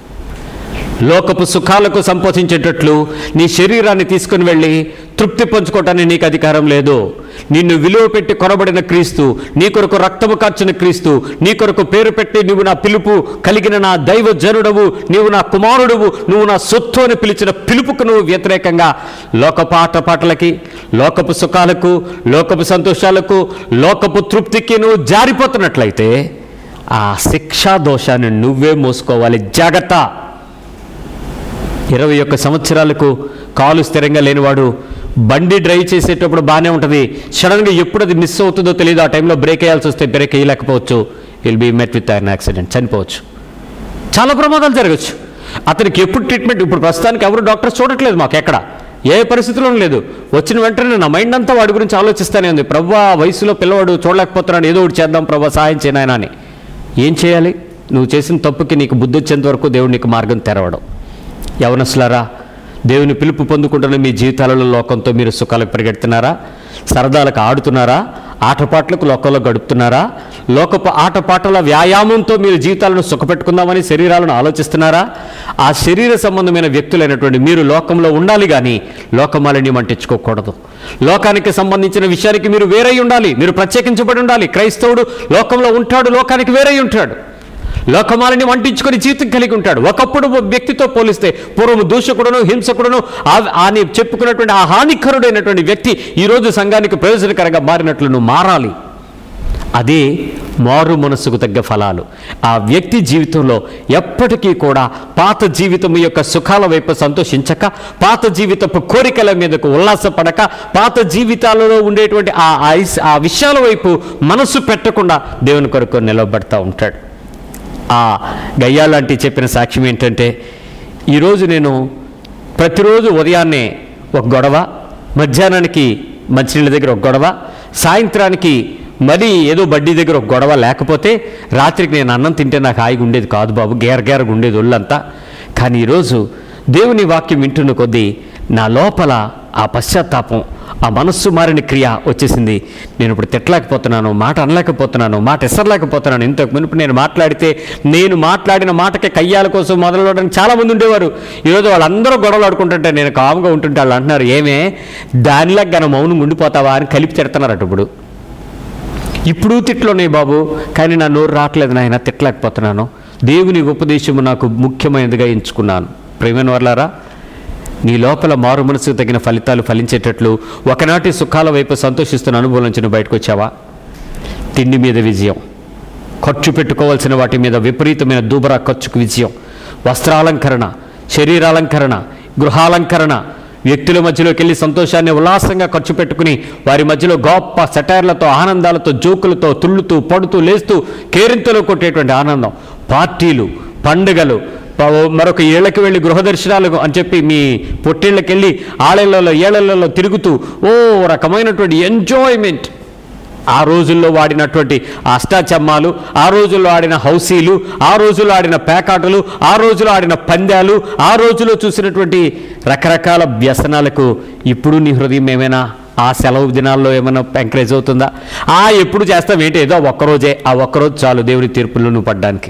లోకపు సుఖాలకు సంపోషించేటట్లు నీ శరీరాన్ని తీసుకుని వెళ్ళి తృప్తి పంచుకోవటానికి నీకు అధికారం లేదు నిన్ను విలువ పెట్టి కొనబడిన క్రీస్తు నీ కొరకు రక్తము కార్చిన క్రీస్తు నీ కొరకు పేరు పెట్టి నువ్వు నా పిలుపు కలిగిన నా దైవ జనుడవు నీవు నా కుమారుడువు నువ్వు నా సొత్తు అని పిలిచిన పిలుపుకు నువ్వు వ్యతిరేకంగా లోకపు ఆటపాటలకి లోకపు సుఖాలకు లోకపు సంతోషాలకు లోకపు తృప్తికి నువ్వు జారిపోతున్నట్లయితే ఆ శిక్షా దోషాన్ని నువ్వే మోసుకోవాలి జాగ్రత్త ఇరవై ఒక్క సంవత్సరాలకు కాలు స్థిరంగా లేనివాడు బండి డ్రైవ్ చేసేటప్పుడు బాగానే ఉంటుంది సడన్గా ఎప్పుడు అది మిస్ అవుతుందో తెలియదు ఆ టైంలో బ్రేక్ వేయాల్సి వస్తే బ్రేక్ వేయలేకపోవచ్చు will be met with an accident చనిపోవచ్చు చాలా ప్రమాదాలు జరగచ్చు అతనికి ఎప్పుడు ట్రీట్మెంట్ ఇప్పుడు ప్రస్తుతానికి ఎవరు డాక్టర్స్ చూడట్లేదు మాకు ఎక్కడ ఏ పరిస్థితిలో లేదు వచ్చిన వెంటనే నా మైండ్ అంతా వాడి గురించి ఆలోచిస్తానే ఉంది ప్రవ్వా వయసులో పిల్లవాడు చూడలేకపోతున్నాడు ఏదో ఒకటి చేద్దాం ప్రభా సహాయం చేయనాయన అని ఏం చేయాలి నువ్వు చేసిన తప్పుకి నీకు బుద్ధి వచ్చేంత వరకు దేవుడు నీకు మార్గం తెరవడం యవనస్తులారా దేవుని పిలుపు పొందుకుంటున్న మీ జీవితాలలో లోకంతో మీరు సుఖాలకు పరిగెడుతున్నారా సరదాలకు ఆడుతున్నారా ఆటపాటలకు లోకంలో గడుపుతున్నారా లోకపు ఆటపాటల వ్యాయామంతో మీరు జీవితాలను సుఖపెట్టుకుందామని శరీరాలను ఆలోచిస్తున్నారా ఆ శరీర సంబంధమైన వ్యక్తులైనటువంటి మీరు లోకంలో ఉండాలి కానీ లోకమాలిన్యం అంటించుకోకూడదు లోకానికి సంబంధించిన విషయానికి మీరు వేరై ఉండాలి మీరు ప్రత్యేకించబడి ఉండాలి క్రైస్తవుడు లోకంలో ఉంటాడు లోకానికి వేరై ఉంటాడు లోకమాలని వంటించుకొని జీవితం కలిగి ఉంటాడు ఒకప్పుడు ఓ వ్యక్తితో పోలిస్తే పూర్వం దూషకుడును హింసకుడును ఆ- అని చెప్పుకున్నటువంటి ఆ హానికరుడైనటువంటి వ్యక్తి ఈరోజు సంఘానికి ప్రయోజనకరంగా మారినట్లు నువ్వు మారాలి అదే మారు మనసుకు తగ్గ ఫలాలు ఆ వ్యక్తి జీవితంలో ఎప్పటికీ కూడా పాత జీవితం యొక్క సుఖాల వైపు సంతోషించక పాత జీవితపు కోరికల మీదకు ఉల్లాసపడక పాత జీవితాలలో ఉండేటువంటి ఆ ఐస్ ఆ విషయాల వైపు మనసు పెట్టకుండా దేవుని కొరకు నిలబడతా ఉంటాడు ఆ గయ్యాలాంటి చెప్పిన సాక్ష్యం ఏంటంటే ఈరోజు నేను ప్రతిరోజు ఉదయాన్నే ఒక గొడవ మధ్యాహ్నానికి మంచినీళ్ళ దగ్గర ఒక గొడవ సాయంత్రానికి మరీ ఏదో బడ్డీ దగ్గర ఒక గొడవ లేకపోతే రాత్రికి నేను అన్నం తింటే నాకు హాయిగా ఉండేది కాదు బాబు గేర గేరగా ఉండేది ఒళ్ళంతా కానీ ఈరోజు దేవుని వాక్యం వింటున్న కొద్దీ నా లోపల ఆ పశ్చాత్తాపం ఆ మనస్సు మారిన క్రియ వచ్చేసింది నేను ఇప్పుడు తిట్టలేకపోతున్నాను మాట అనలేకపోతున్నాను మాట ఎసరలేకపోతున్నాను ఇంతకు మునుపు నేను మాట్లాడితే నేను మాట్లాడిన మాటకి కయ్యాల కోసం మొదలవడానికి చాలామంది ఉండేవారు ఈరోజు వాళ్ళందరూ గొడవలు ఆడుకుంటుంటే నేను కాముగా ఉంటుంటే వాళ్ళు అంటున్నారు ఏమే దానిలా గన మౌనం ఉండిపోతావా అని కలిపి తిడుతున్నారట ఇప్పుడు ఇప్పుడు తిట్లున్నాయి బాబు కానీ నా నోరు రావట్లేదు నాయన తిట్టలేకపోతున్నాను దేవుని ఉపదేశము నాకు ముఖ్యమైనదిగా ఎంచుకున్నాను ప్రేమైన వర్లారా నీ లోపల మారు మనసుకు తగిన ఫలితాలు ఫలించేటట్లు ఒకనాటి సుఖాల వైపు సంతోషిస్తున్న అనుభవం నుంచి నువ్వు బయటకు వచ్చావా తిండి మీద విజయం ఖర్చు పెట్టుకోవాల్సిన వాటి మీద విపరీతమైన దూబరా ఖర్చుకు విజయం వస్త్రాలంకరణ శరీరాలంకరణ గృహాలంకరణ వ్యక్తుల మధ్యలోకి వెళ్ళి సంతోషాన్ని ఉల్లాసంగా ఖర్చు పెట్టుకుని వారి మధ్యలో గొప్ప సెటైర్లతో ఆనందాలతో జోకులతో తుళ్ళుతూ పడుతూ లేస్తూ కేరింతలో కొట్టేటువంటి ఆనందం పార్టీలు పండుగలు ప- మరొక ఏళ్ళకి వెళ్ళి గృహ దర్శనాలు అని చెప్పి మీ పొట్టిళ్ళకి వెళ్ళి ఆలయాలలో ఏళ్లలో తిరుగుతూ ఓ రకమైనటువంటి ఎంజాయ్మెంట్ ఆ రోజుల్లో వాడినటువంటి అష్టాచమ్మాలు ఆ రోజుల్లో ఆడిన హౌసీలు ఆ రోజుల్లో ఆడిన పేకాటలు ఆ రోజుల్లో ఆడిన పందాలు ఆ రోజుల్లో చూసినటువంటి రకరకాల వ్యసనాలకు ఇప్పుడు నీ హృదయం ఏమైనా ఆ సెలవు దినాల్లో ఏమైనా ఎంకరేజ్ అవుతుందా ఆ ఎప్పుడు చేస్తాం ఏంటి ఏదో ఒక్కరోజే ఆ ఒక్కరోజు చాలు దేవుడి తీర్పుల్లో నువ్వు పడ్డానికి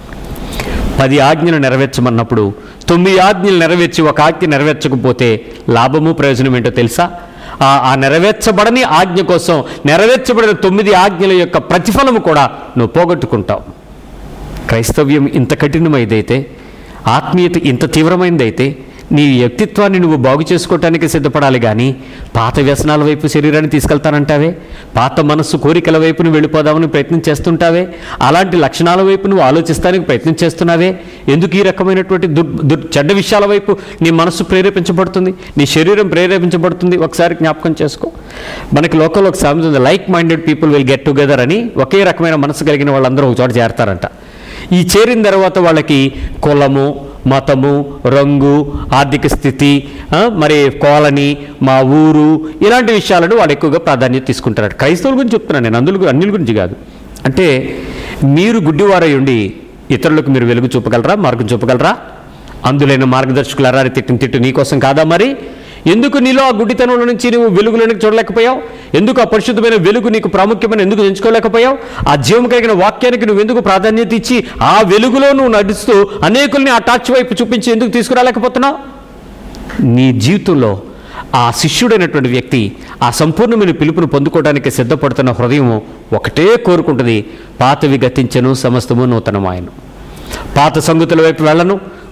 పది ఆజ్ఞలు నెరవేర్చమన్నప్పుడు తొమ్మిది ఆజ్ఞలు నెరవేర్చి ఒక ఆజ్ఞ నెరవేర్చకపోతే లాభము ప్రయోజనం ఏంటో తెలుసా ఆ ఆ నెరవేర్చబడని ఆజ్ఞ కోసం నెరవేర్చబడిన తొమ్మిది ఆజ్ఞల యొక్క ప్రతిఫలము కూడా నువ్వు పోగొట్టుకుంటావు క్రైస్తవ్యం ఇంత కఠినమైదైతే ఆత్మీయత ఇంత తీవ్రమైనదైతే నీ వ్యక్తిత్వాన్ని నువ్వు బాగు చేసుకోవటానికి సిద్ధపడాలి కానీ పాత వ్యసనాల వైపు శరీరాన్ని తీసుకెళ్తానంటావే పాత మనస్సు కోరికల వైపు నువ్వు వెళ్ళిపోదామని ప్రయత్నం చేస్తుంటావే అలాంటి లక్షణాల వైపు నువ్వు ఆలోచిస్తానికి ప్రయత్నం చేస్తున్నావే ఎందుకు ఈ రకమైనటువంటి దుర్ దుర్ చెడ్డ విషయాల వైపు నీ మనస్సు ప్రేరేపించబడుతుంది నీ శరీరం ప్రేరేపించబడుతుంది ఒకసారి జ్ఞాపకం చేసుకో మనకి లోకంలో ఒక సామెత ఉంది like minded people will get together అని ఒకే రకమైన మనసు కలిగిన వాళ్ళందరూ ఒక చోట చేరతారంట ఈ చేరిన తర్వాత వాళ్ళకి కులము మతము రంగు ఆర్థిక స్థితి ఆ, మరి కాలనీ మా ఊరు ఇలాంటి విషయాలను వాళ్ళు ఎక్కువగా ప్రాధాన్యత తీసుకుంటారు క్రైస్తవుల గురించి చెప్తున్నాను నేను అందులో అన్నిల గురించి కాదు అంటే మీరు గుడ్డివారై ఉండి ఇతరులకు మీరు వెలుగు చూపగలరా మార్గం చూపగలరా అందులైన మార్గదర్శకులు అరారి తిట్టిన తిట్టు నీకోసం కాదా మరి ఎందుకు నీలో ఆ గుడ్డితనంలో నుంచి నువ్వు వెలుగులోనికి చూడలేకపోయావు ఎందుకు ఆ పరిశుద్ధమైన వెలుగు నీకు ప్రాముఖ్యమైన ఎందుకు ఎంచుకోలేకపోయావు ఆ జీవం కలిగిన వాక్యానికి నువ్వు ఎందుకు ప్రాధాన్యత ఇచ్చి ఆ వెలుగులో నువ్వు నడుస్తూ అనేకుల్ని ఆ టార్చ్ వైపు చూపించి ఎందుకు తీసుకురాలేకపోతున్నావు నీ జీవితంలో ఆ శిష్యుడైనటువంటి వ్యక్తి ఆ సంపూర్ణమైన పిలుపును పొందుకోవడానికి సిద్ధపడుతున్న హృదయం ఒకటే కోరుకుంటుంది పాతవి గతించను సమస్తము నూతనమాయను పాత సంగతుల వైపు వెళ్ళను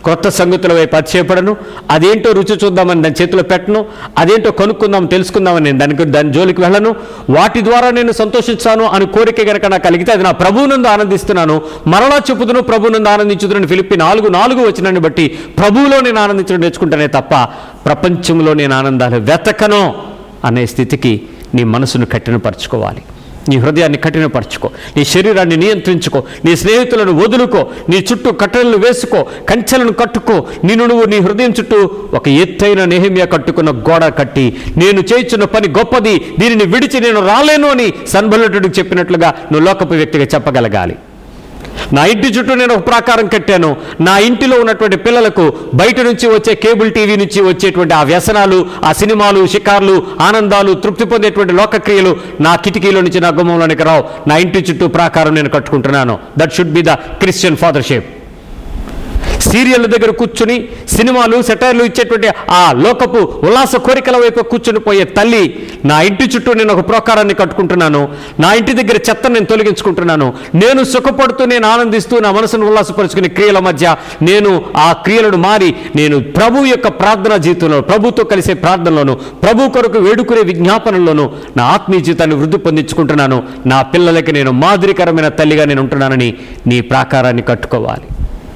క్రొత్త సంగతుల వైపు అతిచేపడను అదేంటో రుచి చూద్దామని దాని చేతిలో పెట్టను అదేంటో కొనుక్కుందాం తెలుసుకుందామని నేను దానికి దాని జోలికి వెళ్ళను వాటి ద్వారా నేను సంతోషిస్తాను అని కోరిక గనక నాకు కలిగితే అది నా ప్రభువునందు ఆనందిస్తున్నాను మరలా చెప్పుదును ప్రభువునందు ఆనందించుదునని ఫిలిప్పి నాలుగు నాలుగు వచ్చినాన్ని బట్టి ప్రభువులో నేను ఆనందించడం నేర్చుకుంటానే తప్ప ప్రపంచంలో నేను ఆనందాలు వెతకను అనే స్థితికి నీ మనసును కఠినపరచుకోవాలి నీ హృదయాన్ని కఠినపరచుకో నీ శరీరాన్ని నియంత్రించుకో నీ స్నేహితులను వదులుకో నీ చుట్టూ కట్టెలను వేసుకో కంచెలను కట్టుకో నిన్ను నువ్వు నీ హృదయం చుట్టూ ఒక ఎత్తైన నెహిమియా కట్టుకున్న గోడ కట్టి నేను చేయించున్న పని గొప్పది దీనిని విడిచి నేను రాలేను అని సన్బలుడికి చెప్పినట్లుగా నువ్వు లోకపు వ్యక్తిగా చెప్పగలగాలి నా ఇంటి చుట్టూ నేను ఒక ప్రాకారం కట్టాను నా ఇంటిలో ఉన్నటువంటి పిల్లలకు బయట నుంచి వచ్చే కేబుల్ టీవీ నుంచి వచ్చేటువంటి ఆ వ్యసనాలు ఆ సినిమాలు షికార్లు ఆనందాలు తృప్తి పొందేటువంటి లోకక్రియలు నా కిటికీలో నుంచి నా గుమ్మంలోనికి రావు నా ఇంటి చుట్టూ ప్రాకారం నేను కట్టుకుంటున్నాను that should be the Christian fathership serial దగ్గర కూర్చుని సినిమాలు సెటైర్లు ఇచ్చేటువంటి ఆ లోకపు ఉల్లాస కోరికల వైపు కూర్చుని పోయే తల్లి నా ఇంటి చుట్టూ నేను ఒక ప్రోకారాన్ని కట్టుకుంటున్నాను నా ఇంటి దగ్గర చెత్త నేను తొలగించుకుంటున్నాను నేను సుఖపడుతూ నేను ఆనందిస్తూ నా మనసును ఉల్లాసపరుచుకునే క్రియల మధ్య నేను ఆ క్రియలను మారి నేను ప్రభు యొక్క ప్రార్థనా జీవితంలో ప్రభుతో కలిసే ప్రార్థనలోను ప్రభు కొరకు వేడుకునే విజ్ఞాపనలోను నా ఆత్మీయ జీవితాన్ని వృద్ధి పొందించుకుంటున్నాను నా పిల్లలకి నేను మాదిరికరమైన తల్లిగా నేను ఉంటున్నానని నీ ప్రాకారాన్ని కట్టుకోవాలి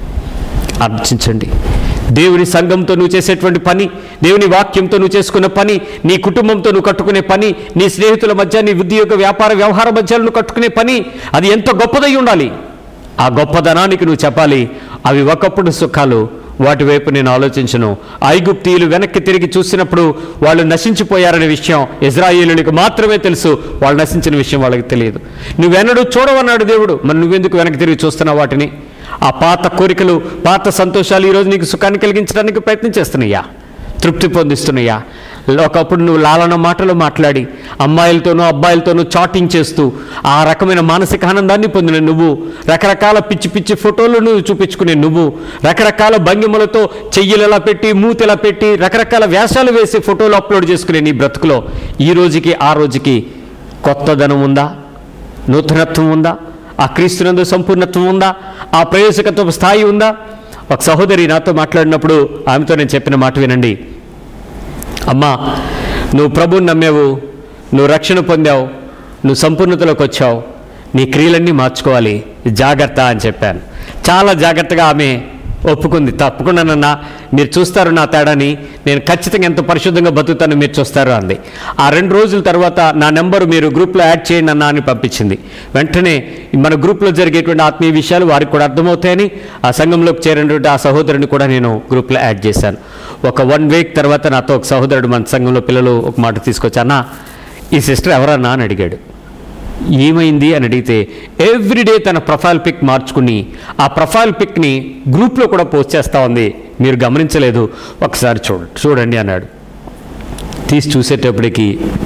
ఆలోచించండి దేవుని సంఘంతో నువ్వు చేసేటువంటి పని దేవుని వాక్యంతో నువ్వు చేసుకున్న పని నీ కుటుంబంతో నువ్వు కట్టుకునే పని నీ స్నేహితుల మధ్య నీ ఉద్యోగ వ్యాపార వ్యవహార మధ్య నువ్వు కట్టుకునే పని అది ఎంత గొప్పదై ఉండాలి ఆ గొప్పదనానికి నువ్వు చెప్పాలి అవి ఒకప్పుడు సుఖాలు వాటి వైపు నేను ఆలోచించను ఐగుప్తీయులు వెనక్కి తిరిగి చూసినప్పుడు వాళ్ళు నశించిపోయారనే విషయం ఇజ్రాయేలునికి మాత్రమే తెలుసు వాళ్ళు నశించిన విషయం వాళ్ళకి తెలియదు నువ్వెన్నడూ చూడవన్నాడు దేవుడు మరి నువ్వెందుకు వెనక్కి తిరిగి చూస్తున్నావు వాటిని ఆ పాత కోరికలు పాత సంతోషాలు ఈరోజు నీకు సుఖాన్ని కలిగించడానికి ప్రయత్నం చేస్తున్నాయా తృప్తి పొందిస్తున్నాయా ఒకప్పుడు నువ్వు లాలన మాటలు మాట్లాడి అమ్మాయిలతోనూ అబ్బాయిలతోనూ చాటింగ్ చేస్తూ ఆ రకమైన మానసిక ఆనందాన్ని పొందిన నువ్వు రకరకాల పిచ్చి పిచ్చి ఫోటోలను చూపించుకునే నువ్వు రకరకాల భంగిమలతో చెయ్యిలలా పెట్టి మూతిలా పెట్టి రకరకాల వ్యాసాలు వేసి ఫోటోలు అప్లోడ్ చేసుకునే నీ బ్రతుకులో ఈ రోజుకి ఆ రోజుకి కొత్తదనం ఉందా నూతనత్వం ఉందా ఆ క్రీస్తునందు సంపూర్ణత్వం ఉందా ఆ ప్రయోజకత్వ స్థాయి ఉందా ఒక సహోదరి నాతో మాట్లాడినప్పుడు ఆమెతో నేను చెప్పిన మాట వినండి అమ్మా నువ్వు ప్రభుని నమ్మావు నువ్వు రక్షణ పొందావు నువ్వు సంపూర్ణతలోకి వచ్చావు నీ క్రియలన్నీ మార్చుకోవాలి జాగ్రత్త అని చెప్పాను చాలా జాగ్రత్తగా ఆమె ఒప్పుకుంది తప్పకుండానన్నా మీరు చూస్తారు నా తేడాని నేను ఖచ్చితంగా ఎంత పరిశుద్ధంగా బతుకుతానో మీరు చూస్తారు అంది ఆ రెండు రోజుల తర్వాత నా నెంబరు మీరు గ్రూప్లో యాడ్ చేయండి అన్నా అని పంపించింది వెంటనే మన గ్రూప్లో జరిగేటువంటి ఆత్మీయ విషయాలు వారికి కూడా అర్థమవుతాయని ఆ సంఘంలోకి చేరినటువంటి ఆ సహోదరుని కూడా నేను గ్రూప్లో యాడ్ చేశాను ఒక వన్ వీక్ తర్వాత నాతో ఒక సహోదరుడు మన సంఘంలో పిల్లలు ఒక మాట తీసుకొచ్చానా ఈ సిస్టర్ ఎవరన్నా అని అడిగాడు ఏమైంది అని అడిగితే ఎవ్రీడే తన ప్రొఫైల్ పిక్ మార్చుకుని ఆ ప్రొఫైల్ పిక్ని గ్రూప్లో కూడా పోస్ట్ చేస్తూ ఉంది మీరు గమనించలేదు ఒకసారి చూడ చూడండి అన్నాడు తీసి చూసేటప్పటికి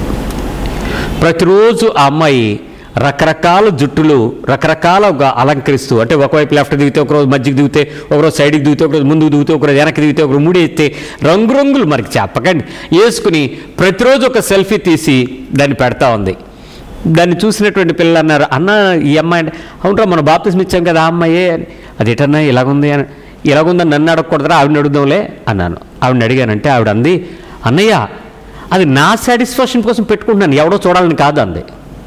ప్రతిరోజు ఆ అమ్మాయి రకరకాల జుట్టులు రకరకాలుగా అలంకరిస్తూ అంటే ఒకవైపు లెఫ్ట్ దిగితే ఒకరోజు మధ్యకి దిగితే ఒకరోజు సైడ్కి దిగితే ఒకరోజు ముందుకు దిగితే ఒకరోజు వెనక్కి దిగితే ఒకరోజు ముడి ఎత్తే రంగురంగులు మనకి చెప్పకండి వేసుకుని ప్రతిరోజు ఒక సెల్ఫీ తీసి దాన్ని పెడతా ఉంది దాన్ని చూసినటువంటి పిల్లలు అన్నారు అన్న ఈ అమ్మాయి అంటే అవునరా మన బాప్తిస్మ ఇచ్చాం కదా ఆ అమ్మాయే అని అది ఎటన్నా ఇలాగుంది అని ఇలాగుందని నన్ను అడగకూడదురా ఆవిడని అడుగుదాంలే అన్నాను ఆవిడని అడిగానంటే ఆవిడ అంది అన్నయ్య అది నా సాటిస్ఫాక్షన్ కోసం పెట్టుకుంటున్నాను ఎవడో చూడాలని కాదు అంది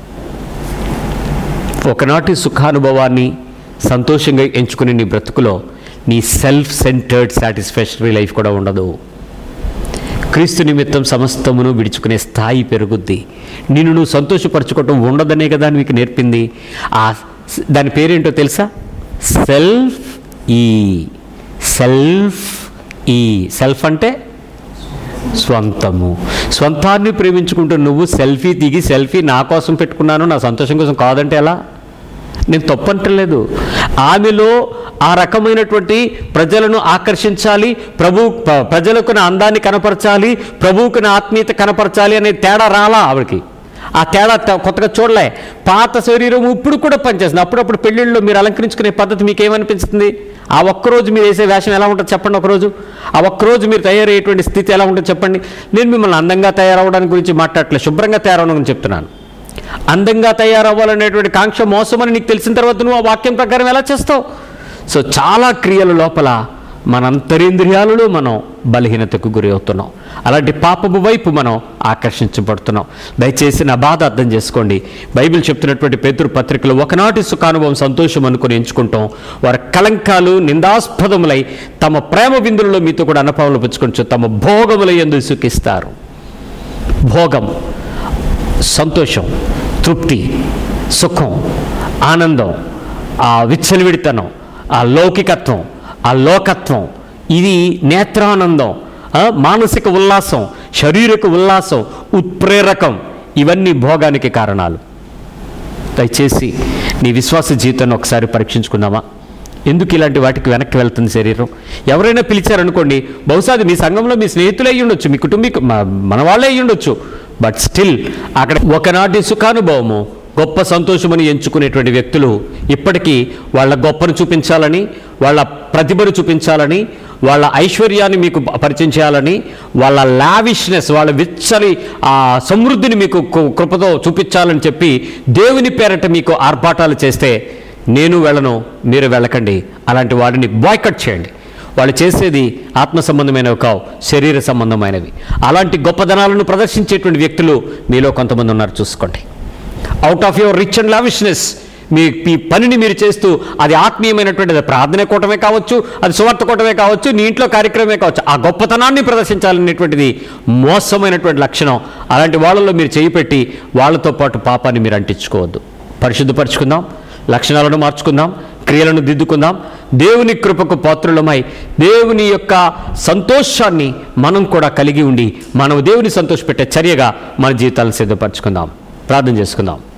ఒకనాటి సుఖానుభవాన్ని సంతోషంగా ఎంచుకునే నీ బ్రతుకులో నీ సెల్ఫ్ సెంటర్డ్ సాటిస్ఫాక్షనరీ లైఫ్ కూడా ఉండదు క్రీస్తు నిమిత్తం సమస్తమును విడుచుకునే స్థాయి పెరుగుద్ది నిన్ను నువ్వు సంతోషపరచుకోవటం ఉండదనే కదా నీకు నేర్పింది ఆ స- దాని పేరేంటో తెలుసా సెల్ఫ్ ఈ సెల్ఫ్ ఈ సెల్ఫ్ అంటే స్వంతము స్వంతాన్ని ప్రేమించుకుంటూ నువ్వు సెల్ఫీ దిగి సెల్ఫీ నా కోసం పెట్టుకున్నాను నా సంతోషం కోసం కాదంటే ఎలా నేను తప్పంటలేదు ఆమెలో ఆ రకమైనటువంటి ప్రజలను ఆకర్షించాలి ప్రభు ప- ప్రజలకు నా అందాన్ని కనపరచాలి ప్రభువుకు నా ఆత్మీయత కనపరచాలి అనే తేడా రాలా ఆవిడకి ఆ తేడా త- కొత్తగా చూడలే పాత శరీరం ఇప్పుడు కూడా పనిచేస్తుంది అప్పుడప్పుడు పెళ్ళిళ్ళలో మీరు అలంకరించుకునే పద్ధతి మీకు ఏమనిపిస్తుంది ఆ ఒక్కరోజు మీరు వేసే వేషం ఎలా ఉంటుంది చెప్పండి ఒకరోజు ఆ ఒక్కరోజు మీరు తయారయ్యేటువంటి స్థితి ఎలా ఉంటుంది చెప్పండి నేను మిమ్మల్ని అందంగా తయారవడానికి గురించి మాట్లాడట్లేదు శుభ్రంగా తయారవడం గురించి చెప్తున్నాను అందంగా తయారవ్వాలనేటువంటి కాంక్ష మోసమని నీకు తెలిసిన తర్వాత నువ్వు ఆ వాక్యం ప్రకారం ఎలా చేస్తావు సో చాలా క్రియల లోపల మన అంతరింద్రియాలలో మనం బలహీనతకు గురి అవుతున్నాం అలాంటి పాపపు వైపు మనం ఆకర్షించబడుతున్నాం దయచేసి నా బాధ అర్థం చేసుకోండి బైబిల్ చెప్తున్నటువంటి పేతురు పత్రికలో ఒకనాటి సుఖానుభవం సంతోషం అనుకుని ఎంచుకుంటాం వారి కళంకాలు నిందాస్పదములై తమ ప్రేమ బిందులలో మీతో కూడా అన్నపాములు పుచ్చుకొచ్చు తమ భోగముల ఎందు సుఖిస్తారు భోగం సంతోషం తృప్తి సుఖం ఆనందం ఆ విచ్చలవిడితనం ఆ లౌకికత్వం ఆ లోకత్వం ఇది నేత్రానందం ఆ, మానసిక ఉల్లాసం శారీరక ఉల్లాసం ఉత్ప్రేరకం ఇవన్నీ భోగానికి కారణాలు దయచేసి నీ విశ్వాస జీవితాన్ని ఒకసారి పరీక్షించుకుందామా ఎందుకు ఇలాంటి వాటికి వెనక్కి వెళ్తుంది శరీరం ఎవరైనా పిలిచారనుకోండి బహుశా అది మీ సంఘంలో మీ స్నేహితులే అయ్యి ఉండొచ్చు మీ కుటుంబీకు మ- మన వాళ్ళే అయ్యి ఉండొచ్చు బట్ స్టిల్ అక్కడ ఒకనాటి సుఖానుభవము గొప్ప సంతోషమని ఎంచుకునేటువంటి వ్యక్తులు ఇప్పటికీ వాళ్ళ గొప్పను చూపించాలని వాళ్ళ ప్రతిభను చూపించాలని వాళ్ళ ఐశ్వర్యాన్ని మీకు పరిచయం చేయాలని వాళ్ళ లావిష్నెస్ వాళ్ళ విచ్చని ఆ సమృద్ధిని మీకు కృ- కృపతో చూపించాలని చెప్పి దేవుని పేరట మీకు ఆర్భాటాలు చేస్తే నేను వెళ్ళను మీరు వెళ్ళకండి అలాంటి వాడిని బాయ్కట్ చేయండి వాళ్ళు చేసేది ఆత్మ సంబంధమైనవి కావు శరీర సంబంధమైనవి అలాంటి గొప్పదనాలను ప్రదర్శించేటువంటి వ్యక్తులు మీలో కొంతమంది ఉన్నారు చూసుకోండి out of your rich and lavishness మీ మీ పనిని మీరు చేస్తూ అది ఆత్మీయమైనటువంటిది ప్రార్థన కూటమే కావచ్చు అది సువార్త కూటమే కావచ్చు నీ ఇంట్లో కార్యక్రమమే కావచ్చు ఆ గొప్పతనాన్ని ప్రదర్శించాలనేటువంటిది మోసమైనటువంటి లక్షణం అలాంటి వాళ్ళలో మీరు చేయి పెట్టి వాళ్ళతో పాటు పాపాన్ని మీరు అంటించుకోవద్దు పరిశుద్ధపరచుకుందాం లక్షణాలను మార్చుకుందాం క్రియలను దిద్దుకుందాం దేవుని కృపకు పాత్రులమై దేవుని యొక్క సంతోషాన్ని మనం కూడా కలిగి ఉండి మనం దేవుని సంతోషపెట్టే చర్యగా మన జీవితాలను సిద్ధపరచుకుందాం ప్రార్థన చేసుకుందాం